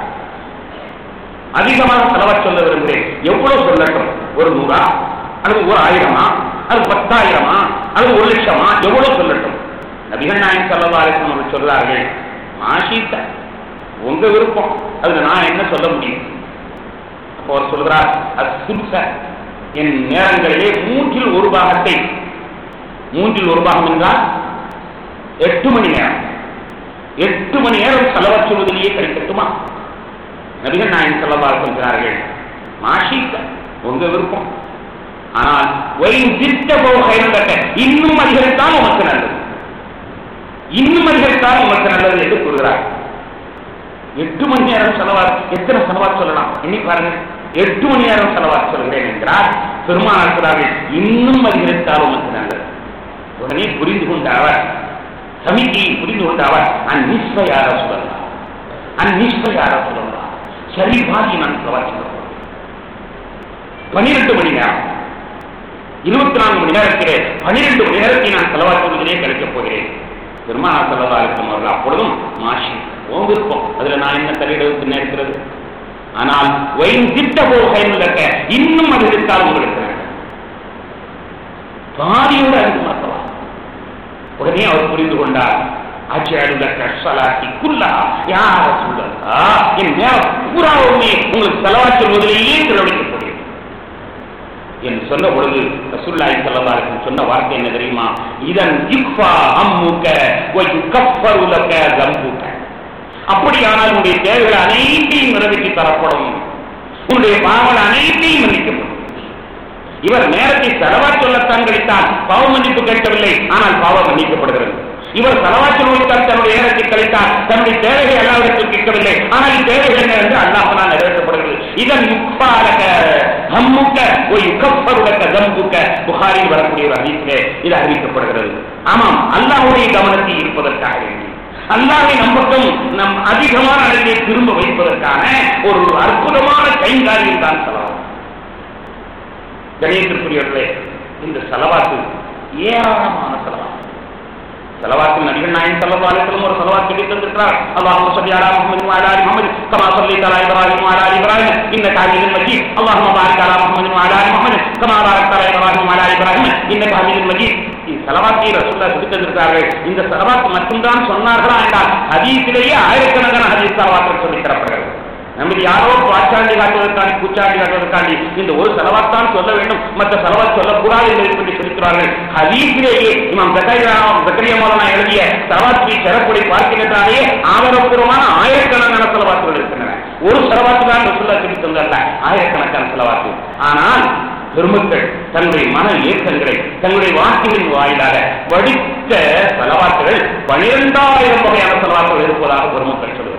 அதிகமாக செலவா சொல்ல விரும்புகிறேன் எவ்வளவு சொல்லட்டும் ஒரு நூறா அல்லது ஒரு ஆயிரமா அது பத்தாயிரமா அல்லது ஒரு லட்சமா எவ்வளவு சொல்லட்டும் நபிகள் நாயன் செல்லவா அவர்கள் சொல்றார்கள் மாஷீத்த உங்க விருப்பம் அதுல நான் என்ன சொல்ல முடியும் அப்போ அவர் சொல்றார் அது சுருச என் நேரங்களிலே மூன்றில் ஒரு பாகத்தை மூன்றில் ஒரு பாகம் என்றால் எட்டு மணி நேரம் எட்டு மணி நேரம் செலவச் சொல்வதிலேயே கிடைக்கட்டுமா நபிகள் நாயன் செல்லவா சொல்கிறார்கள் மாஷீத்த உங்க விருப்பம் ஆனால் ஒயின் திட்ட போக இன்னும் அதிகரித்தால் உமக்கு நல்லது இன்னும் அதிகரித்தால் உமக்கு நல்லது என்று கூறுகிறார் எட்டு மணி நேரம் செலவா எத்தனை செலவா சொல்லலாம் எண்ணி பாருங்க எட்டு மணி நேரம் செலவா சொல்கிறேன் என்கிறார் பெருமானாக்கிறார்கள் இன்னும் அதிகரித்தால் உமக்கு நல்லது உடனே புரிந்து கொண்ட அவர் சமிக்கையை புரிந்து கொண்ட அவர் அந்நிஸ்பையார சொல்லலாம் அந்நிஸ்பையார சொல்லலாம் சரி பாதி நான் செலவா சொல்றேன் பனிரெண்டு மணி நேரம் இருபத்தி நான்கு மணி நேரத்திலே பனிரெண்டு மணி நேரத்தை நான் செலவாக்குவதிலே கிடைக்கப் போகிறேன் பெருமானா செலவா இருக்கும் அவர்கள் அப்பொழுதும் மாஷி உன் விருப்பம் அதுல நான் என்ன தலையிடுவதற்கு நேர்க்கிறது ஆனால் வயின் திட்ட போக இன்னும் அது இருந்தால் உங்களுக்கு பாதியோடு அறிந்து மாற்றலாம் உடனே அவர் புரிந்து கொண்டார் அஜலுலக ஸலாத்தி குல்லா யா ரசூலல்லாஹ் என் மேல பூராவுமே உங்களுக்கு செலவாத் சொல்வதிலேயே செலவழிக்கக்கூடியது என்று சொன்ன பொழுது ரசூலுல்லாஹி ஸல்லல்லாஹு அலைஹி வஸல்லம் சொன்ன வார்த்தை என்ன தெரியுமா இதன் யுக்ஃபா அம்முக வ யுகஃபரு லக தம்புக அப்படியானால் உன்னுடைய தேவைகள் அனைத்தையும் நிறைவேற்றி தரப்படும் உன்னுடைய பாவங்கள் அனைத்தையும் மன்னிக்கப்படும் இவர் நேரத்தை செலவா சொல்லத்தான் கழித்தால் பாவ மன்னிப்பு கேட்கவில்லை ஆனால் பாவம் மன்னிக்கப்படுகிறது இவர் செலவாச்சு நோய்த்தான் தன்னுடைய நேரத்தை கழித்தார் தன்னுடைய தேவைகள் எல்லாவிடத்தில் கேட்கவில்லை ஆனால் தேவைகள் என்ன என்று அல்லாஹனால் நிறைவேற்றப்படுகிறது இதன் யுக்பாலக ஹம்முக்க ஒரு யுகப்பருடக்க தம்புக்க புகாரில் வரக்கூடிய ஒரு ஹதீஸிலே இது அறிவிக்கப்படுகிறது ஆமாம் அல்லாஹ்வுடைய கவனத்தை ஈர்ப்பதற்காக வேண்டி அல்லாஹை நம் பக்கம் நம் அதிகமான அளவிலே திரும்ப வைப்பதற்கான ஒரு அற்புதமான கைங்காரியம் தான் செலவாகும் கணியத்திற்குரியவர்களே இந்த செலவாத்து ஏராளமான செலவாத்து செலவாத்து நபிகள் நாயகம் ஸல்லல்லாஹு அலைஹி வஸல்லம் ஒரு செலவாத் சொல்லி தந்திருக்கிறார் அல்லாஹும்ம ஸல்லி அலா முஹம்மது வ அலா ஆலி முஹம்மது கமா ஸல்லைத அலா இப்ராஹிம் வ அலா ஆலி இப்ராஹிம் இன்னக ஹமீதும் மஜீத் அல்லாஹும்ம பாரிக் அலா முஹம்மது வ அலா ஆலி முஹம்மது கமா பாரக்த அலா இப்ராஹிம் வ அலா ஆலி இப்ராஹிம் இன்னக ஹமீதும் மஜீத் செலவாத்தை ரசூல்லா சொல்லி தந்திருக்கிறார்கள் இந்த செலவாத் மட்டும்தான் சொன்னார்களா என்றால் ஹதீஸிலேயே ஆயிரக்கணக்கான ஹதீஸ் செலவாக்கள் சொல்லி தரப்படுகிறது நமது யாரோ பாச்சாண்டி காட்டுவதற்காண்டி பூச்சாண்டி காட்டுவதற்காண்டி இந்த ஒரு செலவாத்தான் சொல்ல வேண்டும் மற்ற செலவாத் சொல்லக்கூடாது என்பதை பற்றி சொல்லிக்கிறார்கள் ஹதீஸிலேயே இமாம் ஜக்கரியா ஜக்கரியா மௌலானா எழுதிய செலவாத்தி சிறப்புடை பார்க்கின்றாலே ஆதாரபூர்வமான ஆயிரக்கணக்கான செலவாத்துகள் இருக்கின்றன ஒரு செலவாத்து தான் ரசூல்லா சொல்லி தந்தல்ல ஆயிரக்கணக்கான செலவாத்து ஆனால் பெருமக்கள் தன்னுடைய மன இயக்கங்களை தங்களுடைய வாக்குகளின் வாயிலாக வடித்த செலவாத்துகள் பனிரெண்டாயிரம் வகையான செலவாத்துகள் இருப்பதாக பெருமக்கள் சொல்கிறார்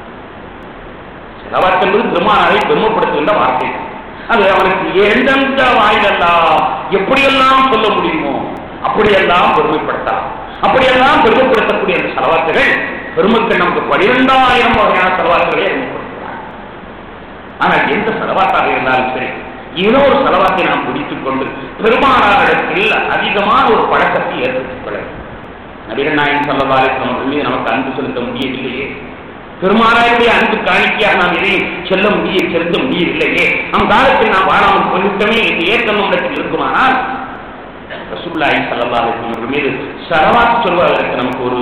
செலவாத்து என்பது பெருமானாரை பெருமைப்படுத்துகின்ற வார்த்தை அது அவனுக்கு எந்தெந்த வாயிலெல்லாம் எப்படியெல்லாம் சொல்ல முடியுமோ அப்படியெல்லாம் பெருமைப்படுத்தலாம் அப்படியெல்லாம் பெருமைப்படுத்தக்கூடிய அந்த செலவாத்துகள் பெருமக்கள் நமக்கு பனிரெண்டாயிரம் வகையான செலவாத்துகளை அறிமுகப்படுத்துகிறார் ஆனால் எந்த செலவாத்தாக இருந்தாலும் சரி ஏதோ ஒரு செலவாத்தை நாம் பிடித்துக் கொண்டு பெருமானாரிடத்தில் அதிகமான ஒரு பழக்கத்தை ஏற்படுத்திக் கொள்ள வேண்டும். நபிகள் நாயகம் சல்லவாரிசம் அவர்கள் மீது நமக்கு அன்பு செலுத்த முடியவில்லையே பெருமானாருடைய அன்பு காணிக்கையாக நாம் எதையும் செல்ல முடிய செலுத்த முடியவில்லையே நம் காலத்தில் நாம் வாழாமல் போய்விட்டோமே என்று ஏற்றம் நம்மிடத்தில் இருக்குமானால் ரசூல்லாய் சல்லல்லாஹு அலைஹி அவர்கள் மீது சரவாத் சொல்வதற்கு நமக்கு ஒரு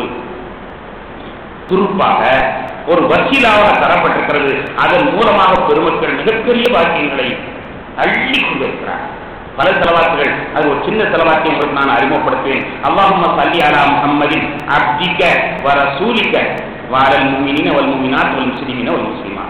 துருப்பாக ஒரு வக்கீலாக தரப்பட்டிருக்கிறது அதன் மூலமாக பெருமக்கள் மிகப்பெரிய பாக்கியங்களை அள்ளி கொண்டிருக்கிறார் பல செலவாத்துகள் அது ஒரு சின்ன செலவாத்தை உங்களுக்கு நான் அறிமுகப்படுத்துவேன் அல்லாஹும்ம சல்லி அலா முஹம்மதின் அப்திக்க வ ரசூலிக்க வாரல் முமினின வல் முமினாத் வல் முஸ்லிமின வல் முஸ்லிமாத்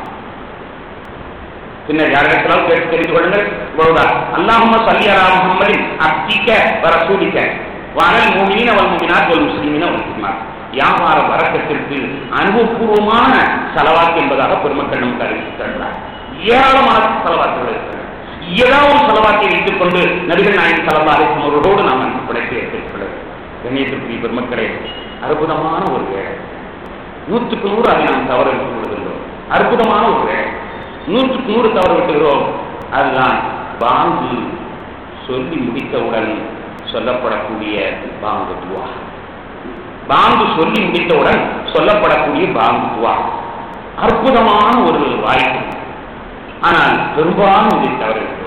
பின்னர் யாரிடத்திலும் கேட்டு தெரிந்து கொள்ளுங்கள் இவ்வளவுதான் அல்லாஹும்ம சல்லி அலா முஹம்மதின் அப்திக்க வ ரசூலிக்க வாரல் முமினின வல் முமினாத் வல் முஸ்லிமின வல் முஸ்லிமாத் வியாபார வரக்கத்திற்கு அனுபவபூர்வமான செலவாக்கு என்பதாக பெருமக்கள் நமக்கு அறிவித்து தருகிறார் ஏராளமான செலவாக்குகள் இருக்கிறது ஏதாவது ஒரு செலவாக்கை வைத்துக் கொண்டு நபிகள் நாயகம் செலவாக அவர்களோடு நாம் அன்பு படைத்து ஏற்றுக்கொள்ள கண்ணியத்திற்குரிய பெருமக்களே அற்புதமான ஒரு வேலை நூற்றுக்கு நூறு அதை நாம் தவற விட்டு விடுகின்றோம் அற்புதமான ஒரு வேலை நூற்றுக்கு நூறு தவற விட்டுகிறோம் அதுதான் பாங்கு சொல்லி முடித்தவுடன் சொல்லப்படக்கூடிய பாங்கு துவா பாங்கு சொல்லி முடித்தவுடன் சொல்லப்படக்கூடிய பாங்கு துவா அற்புதமான ஒரு வாய்ப்பு ஆனால் பெரும்பாலும் இதை தவற விட்டுவிடும்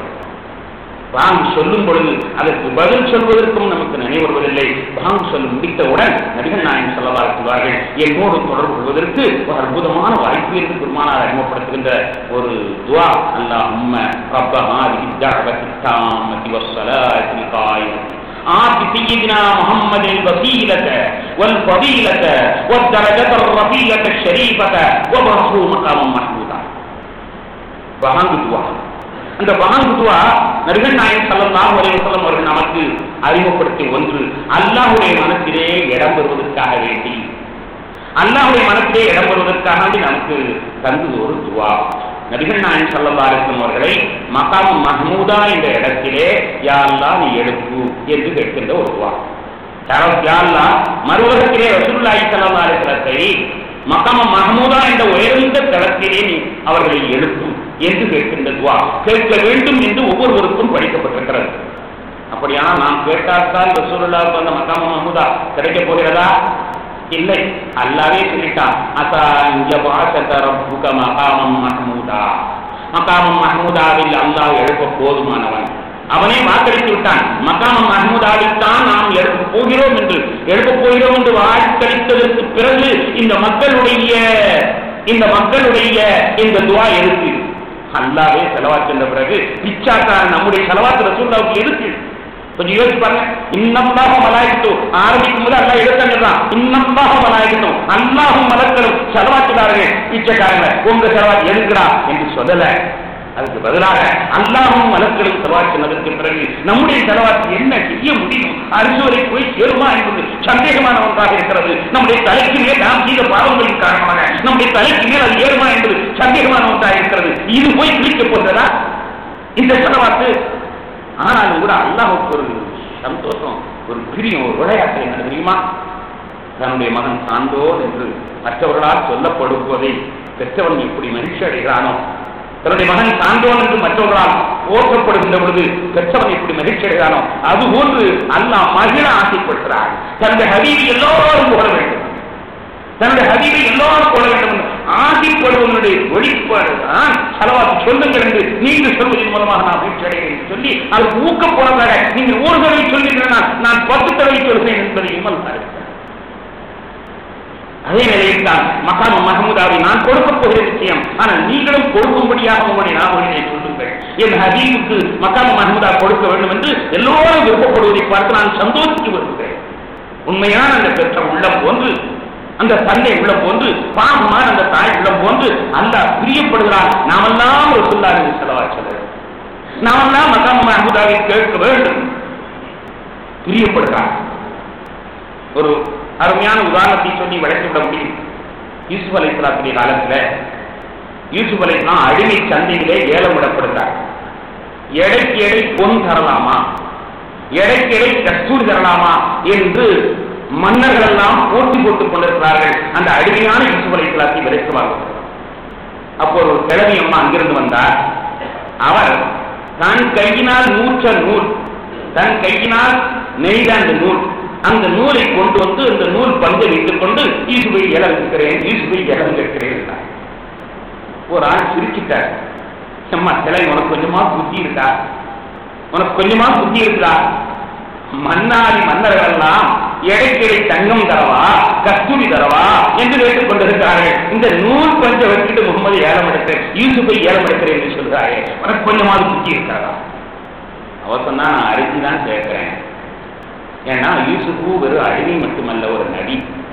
பாங்கு சொல்லும் பொழுது அதற்கு பதில் சொல்வதற்கும் நமக்கு நினைவுறுவதில்லை பாங்கு சொல்லி முடித்தவுடன் நடிகர் நாயகம் சொல்லவா சொல்வார்கள் என்னோடு தொடர்பு கொள்வதற்கு ஒரு அற்புதமான வாய்ப்பு என்று பெருமானார் அறிமுகப்படுத்துகின்ற ஒரு துவா அல்லாஹ் உம்ம ரப்பஹா வித்தாவதி தாமதி வஸ்ஸலாத்தி காயிமதி آت سيدنا محمد الوسيلة والفضيلة والدرجة الرفيعة الشريفة وابعثه مقاما محمودا பகாங்கு துவா அந்த பகாங்கு துவா நபிகள் நாயகம் ஸல்லல்லாஹு அலைஹி வஸல்லம் அவர்கள் நமக்கு அறிமுகப்படுத்திய ஒன்று அல்லாஹ்வுடைய மனத்திலே இடம் பெறுவதற்காக வேண்டி அல்லாஹ்வுடைய மனத்திலே இடம் பெறுவதற்காக வேண்டி நமக்கு தந்தது ஒரு துவா நபிகள் நாயகம் ஸல்லல்லாஹு அலைஹி வஸல்லம் அவர்களை மகாம் மஹ்மூதா என்ற இடத்திலே யா அல்லாஹ் நீ எழுப்பு என்று கேட்கின்ற ஒரு துவா யாரோ யா அல்லாஹ் மறுவகத்திலே ரசூலுல்லாஹி ஸல்லல்லாஹு அலைஹி வஸல்லத்தை மகாம மஹமூதா என்ற உயர்ந்த தளத்திலே நீ அவர்களை எழுப்பும் என்று கேட்கின்ற துவா கேட்க வேண்டும் என்று ஒவ்வொருவருக்கும் படிக்கப்பட்டிருக்கிறது அப்படியானால் நாம் கேட்டால்தான் ரசூலுல்லாவுக்கு அந்த மகாம மஹமூதா கிடைக்கப் போகிறதா இல்லை அல்லாவே சொல்லிட்டான் அசா ரப்புக மகாமம் மஹமூதா மகாமம் மஹமூதாவில் அல்லாஹ் எழுப்ப போதுமானவன் அவனே வாக்களித்து விட்டான் மகாம மஹமூதாவித்தான் நாம் எழுப்ப போகிறோம் என்று எழுப்பப் போகிறோம் என்று வாக்களித்ததற்கு பிறகு இந்த மக்களுடைய இந்த மக்களுடைய இந்த துவா எதுக்கு அல்லாவே செலவாத்து என்ற பிறகு பிச்சாக்கார நம்முடைய செலவாத்து ரசூல்லாவுக்கு எதுக்கு கொஞ்சம் யோசிச்சு பாருங்க இன்னம்பாக மலாய்க்கட்டும் ஆரம்பிக்கும் போது அல்லா எடுத்தான் இன்னம்பாக மலாய்க்கட்டும் அல்லாஹும் மலக்களும் செலவாத்துதார்கள் பிச்சைக்காரங்க உங்க செலவாத்து எதுக்குடா என்று சொல்லல அதுக்கு பதிலாக அல்லாஹும் மலக்களும் செலவாத்து சொன்னதற்கு பிறகு நம்முடைய செலவாத்து என்ன செய்ய முடியும் அரிசுவரை போய் சேருமா என்பது சந்தேகமான ஒன்றாக இருக்கிறது நம்முடைய தலைக்கு மேல் நாம் செய்த பாவங்களின் காரணமாக நம்முடைய தலைக்கு மேல் அது ஏறுமா என்பது சந்தேகமான ஒன்றாக இருக்கிறது இது போய் பிடிக்க போகிறதா இந்த செலவாத்து ஆனாலும் கூட அல்லாஹுக்கு ஒரு சந்தோஷம் ஒரு பிரியம் ஒரு விளையாட்டு என்ன தெரியுமா தன்னுடைய மகன் சான்றோர் என்று மற்றவர்களால் சொல்லப்படும் போதை பெற்றவன் எப்படி மகிழ்ச்சி அடைகிறானோ தன்னுடைய மகன் சான்றோன் என்று மற்றவர்களால் போற்றப்படுகின்ற பொழுது பெற்றவன் எப்படி மகிழ்ச்சி அடைகிறானோ அதுபோன்று அல்லாஹ் மகிழ ஆசைப்படுகிறார் தன்னுடைய ஹபீபி எல்லோரும் போட வேண்டும் தன்னுடைய ஹபீபை எல்லாரும் போட வேண்டும் என்று ஆசைப்படுவதனுடைய வெளிப்பாடு தான் செலவாக்கு சொல்லுங்கள் என்று நீங்கள் சொல்வதன் மூலமாக நான் மகிழ்ச்சி அடைகிறேன் என்று சொல்லி அதற்கு ஊக்கப்போனதாக நீங்கள் ஒரு தடவை சொல்லுகிறேன் நான் பத்து தடவை சொல்கிறேன் என்பதை இம்மல் அதே நிலையில் தான் மகாம் மஹமூதாவை நான் கொடுக்கப் போகிற விஷயம் ஆனால் நீங்களும் கொடுக்கும்படியாக உங்களுடைய நாமங்களை சொல்லுங்கள் என் ஹபீபுக்கு மக்காம் மஹமூதா கொடுக்க வேண்டும் என்று எல்லோரும் விருப்பப்படுவதை பார்த்து நான் சந்தோஷித்து வருகிறேன் உண்மையான அந்த பெற்ற உள்ளம் போன்று அந்த தந்தை உள்ளம் போன்று பாவமான அந்த தாய் உள்ளம் போன்று அந்த பிரியப்படுகிறார் நாமெல்லாம் ஒரு சொல்லாரு செலவா சொல்ல நாமெல்லாம் மக்காம் மஹமூதாவை கேட்க வேண்டும் பிரியப்படுகிறார் ஒரு அருமையான உதாரணத்தை சொல்லி விளக்கிவிட முடியும் யூசுப் அலை இஸ்லாத்துடைய காலத்துல யூசுப் அலை இஸ்லாம் அடிமை சந்தையிலே ஏலம் விடப்படுகிறார் எடைக்கு எடை பொன் தரலாமா எடைக்கு எடை கஸ்தூரி தரலாமா என்று மன்னர்கள் எல்லாம் போட்டி போட்டுக் கொண்டிருக்கிறார்கள் அந்த அடிமையான யூசுப் அலை இஸ்லாத்தை விதைக்குவார்கள் அப்போ ஒரு கிழவி அம்மா அங்கிருந்து வந்தார் அவர் தன் கையினால் நூற்ற நூல் தன் கையினால் நெய்த அந்த நூல் அந்த நூலை கொண்டு வந்து அந்த நூல் பந்தை வைத்துக் கொண்டு ஈசுவை இலம் இருக்கிறேன் ஈசுவை இலம் கேட்கிறேன் என்றார். ஒரு ஆள் சிரிச்சிட்டார் அம்மா சிலை உனக்கு கொஞ்சமா புத்தி இருக்கா உனக்கு கொஞ்சமா புத்தி இருக்கா மன்னாதி மன்னர்கள் எல்லாம் எடைக்கிடை தங்கம் தரவா கஸ்தூரி தரவா என்று கேட்டுக் கொண்டிருக்கிறார்கள் இந்த நூல் பஞ்சை வச்சுட்டு முகமது ஏலம் எடுக்கிறேன் யூசுஃபை ஏலம் எடுக்கிறேன் என்று சொல்கிறாரே உனக்கு கொஞ்சமாவது புத்தி இருக்காதா அவர் சொன்னா நான் அரிசி தான் கேட்கிறேன் ஏன்னா யூசுஃபு வெறும் அடிமை மட்டுமல்ல ஒரு நடி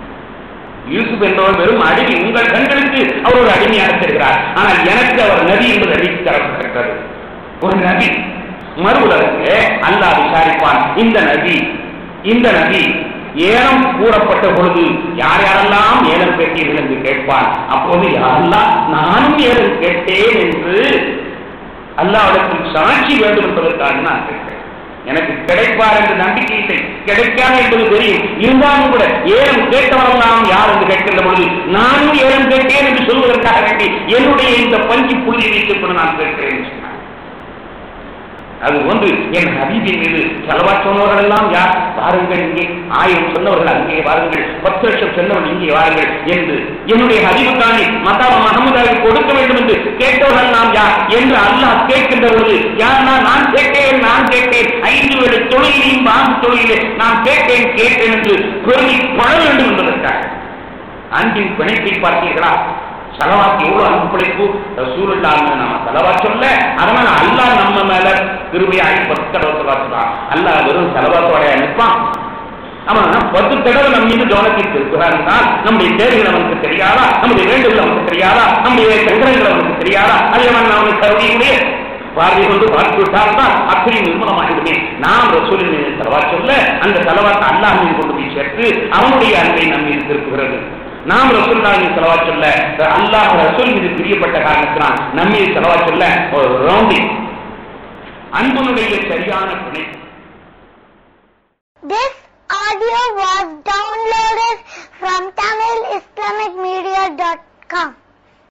யூசுப் என்பவர் வெறும் அடிமை உங்கள் கண்களுக்கு அவர் ஒரு அடிமையாக இருக்கிறார் ஆனால் எனக்கு அவர் நபி என்பது அடித்து தரப்பட்டிருக்கிறது ஒரு நபி மறு உலகத்திலே அல்லாஹ் விசாரிப்பான் இந்த நபி இந்த நபி ஏலம் கூறப்பட்ட பொழுது யார் யாரெல்லாம் ஏலம் கேட்டீர்கள் என்று கேட்பான் அப்போது யாரெல்லாம் நானும் ஏலம் கேட்டேன் என்று அல்லாவிடத்தில் சாட்சி வேண்டும் என்பதற்காக நான் கேட்கிறேன் எனக்கு கிடைப்பார் என்று நம்பிக்கை இல்லை கிடைக்காது என்பது தெரியும் இருந்தாலும் கூட ஏலம் கேட்டவரெல்லாம் யார் என்று கேட்கின்ற பொழுது நானும் ஏலம் கேட்டேன் என்று சொல்வதற்காக வேண்டி என்னுடைய இந்த பஞ்சு புள்ளியை வைத்துக் கொண்டு நான் கேட்கிறேன் என்று சொன்னார். அது ஒன்று என் ஹபீபின் மீது செலவா சொன்னவர்கள் எல்லாம் யார் வாருங்கள் இங்கே ஆயிரம் சொன்னவர்கள் அங்கே வாருங்கள் பத்து லட்சம் சொன்னவர்கள் இங்கே வாருங்கள் என்று என்னுடைய ஹபீபுக்காண்டி மத்தாம மஹமுதாவை கொடுக்க வேண்டும் என்று கேட்டவர்கள் நாம் யார் என்று அல்லாஹ் கேட்கின்ற பொழுது யார்னா நான் கேட்டேன் நான் கேட்டேன் ஐந்து வேலை தொழிலையும் பாம்பு தொழிலே நான் கேட்டேன் கேட்டேன் என்று பெருமை பட வேண்டும் என்பதற்காக அன்பின் பிணைப்பை பார்த்தீர்களா செலவாக்கு எவ்வளவு அன்பு பிழைப்பு ரசூலுல்லாஹ் நம்ம செலவா சொல்ல அதனால அல்லாஹ் நம்ம மேல திருவையாகி பத்து தடவை செலவாச்சுதான் அல்லாஹ் வெறும் செலவாத்தோட நிற்பான் அவன் பத்து தடவை நம்ம மீது கவனத்தை திருப்புகிறார் என்றால் நம்முடைய தேவைகள் அவனுக்கு தெரியாதா நம்முடைய வேண்டுகள் அவனுக்கு தெரியாதா நம்முடைய சங்கடங்கள் அவனுக்கு தெரியாதா அதை அவன் அவனுக்கு கருணையுடைய பார்வை கொண்டு பார்த்து விட்டால் தான் அத்தனை நிர்மலமாகிவிடுமே நாம் ரசூலின் மீது செலவா சொல்ல அந்த செலவாத்தை அல்லாஹ் மீது கொண்டு போய் சேர்த்து அவனுடைய அன்பை நம் மீது திருப்புகிறது நாம் ரசூல்லாவின் செலவா சொல்ல அல்லாஹ் ரசூல் மீது பிரியப்பட்ட காரணத்தினால் நம்ம மீது செலவா சொல்ல ஒரு ரவுண்டிங் அன்பனுடைய சரியான பிணை This audio was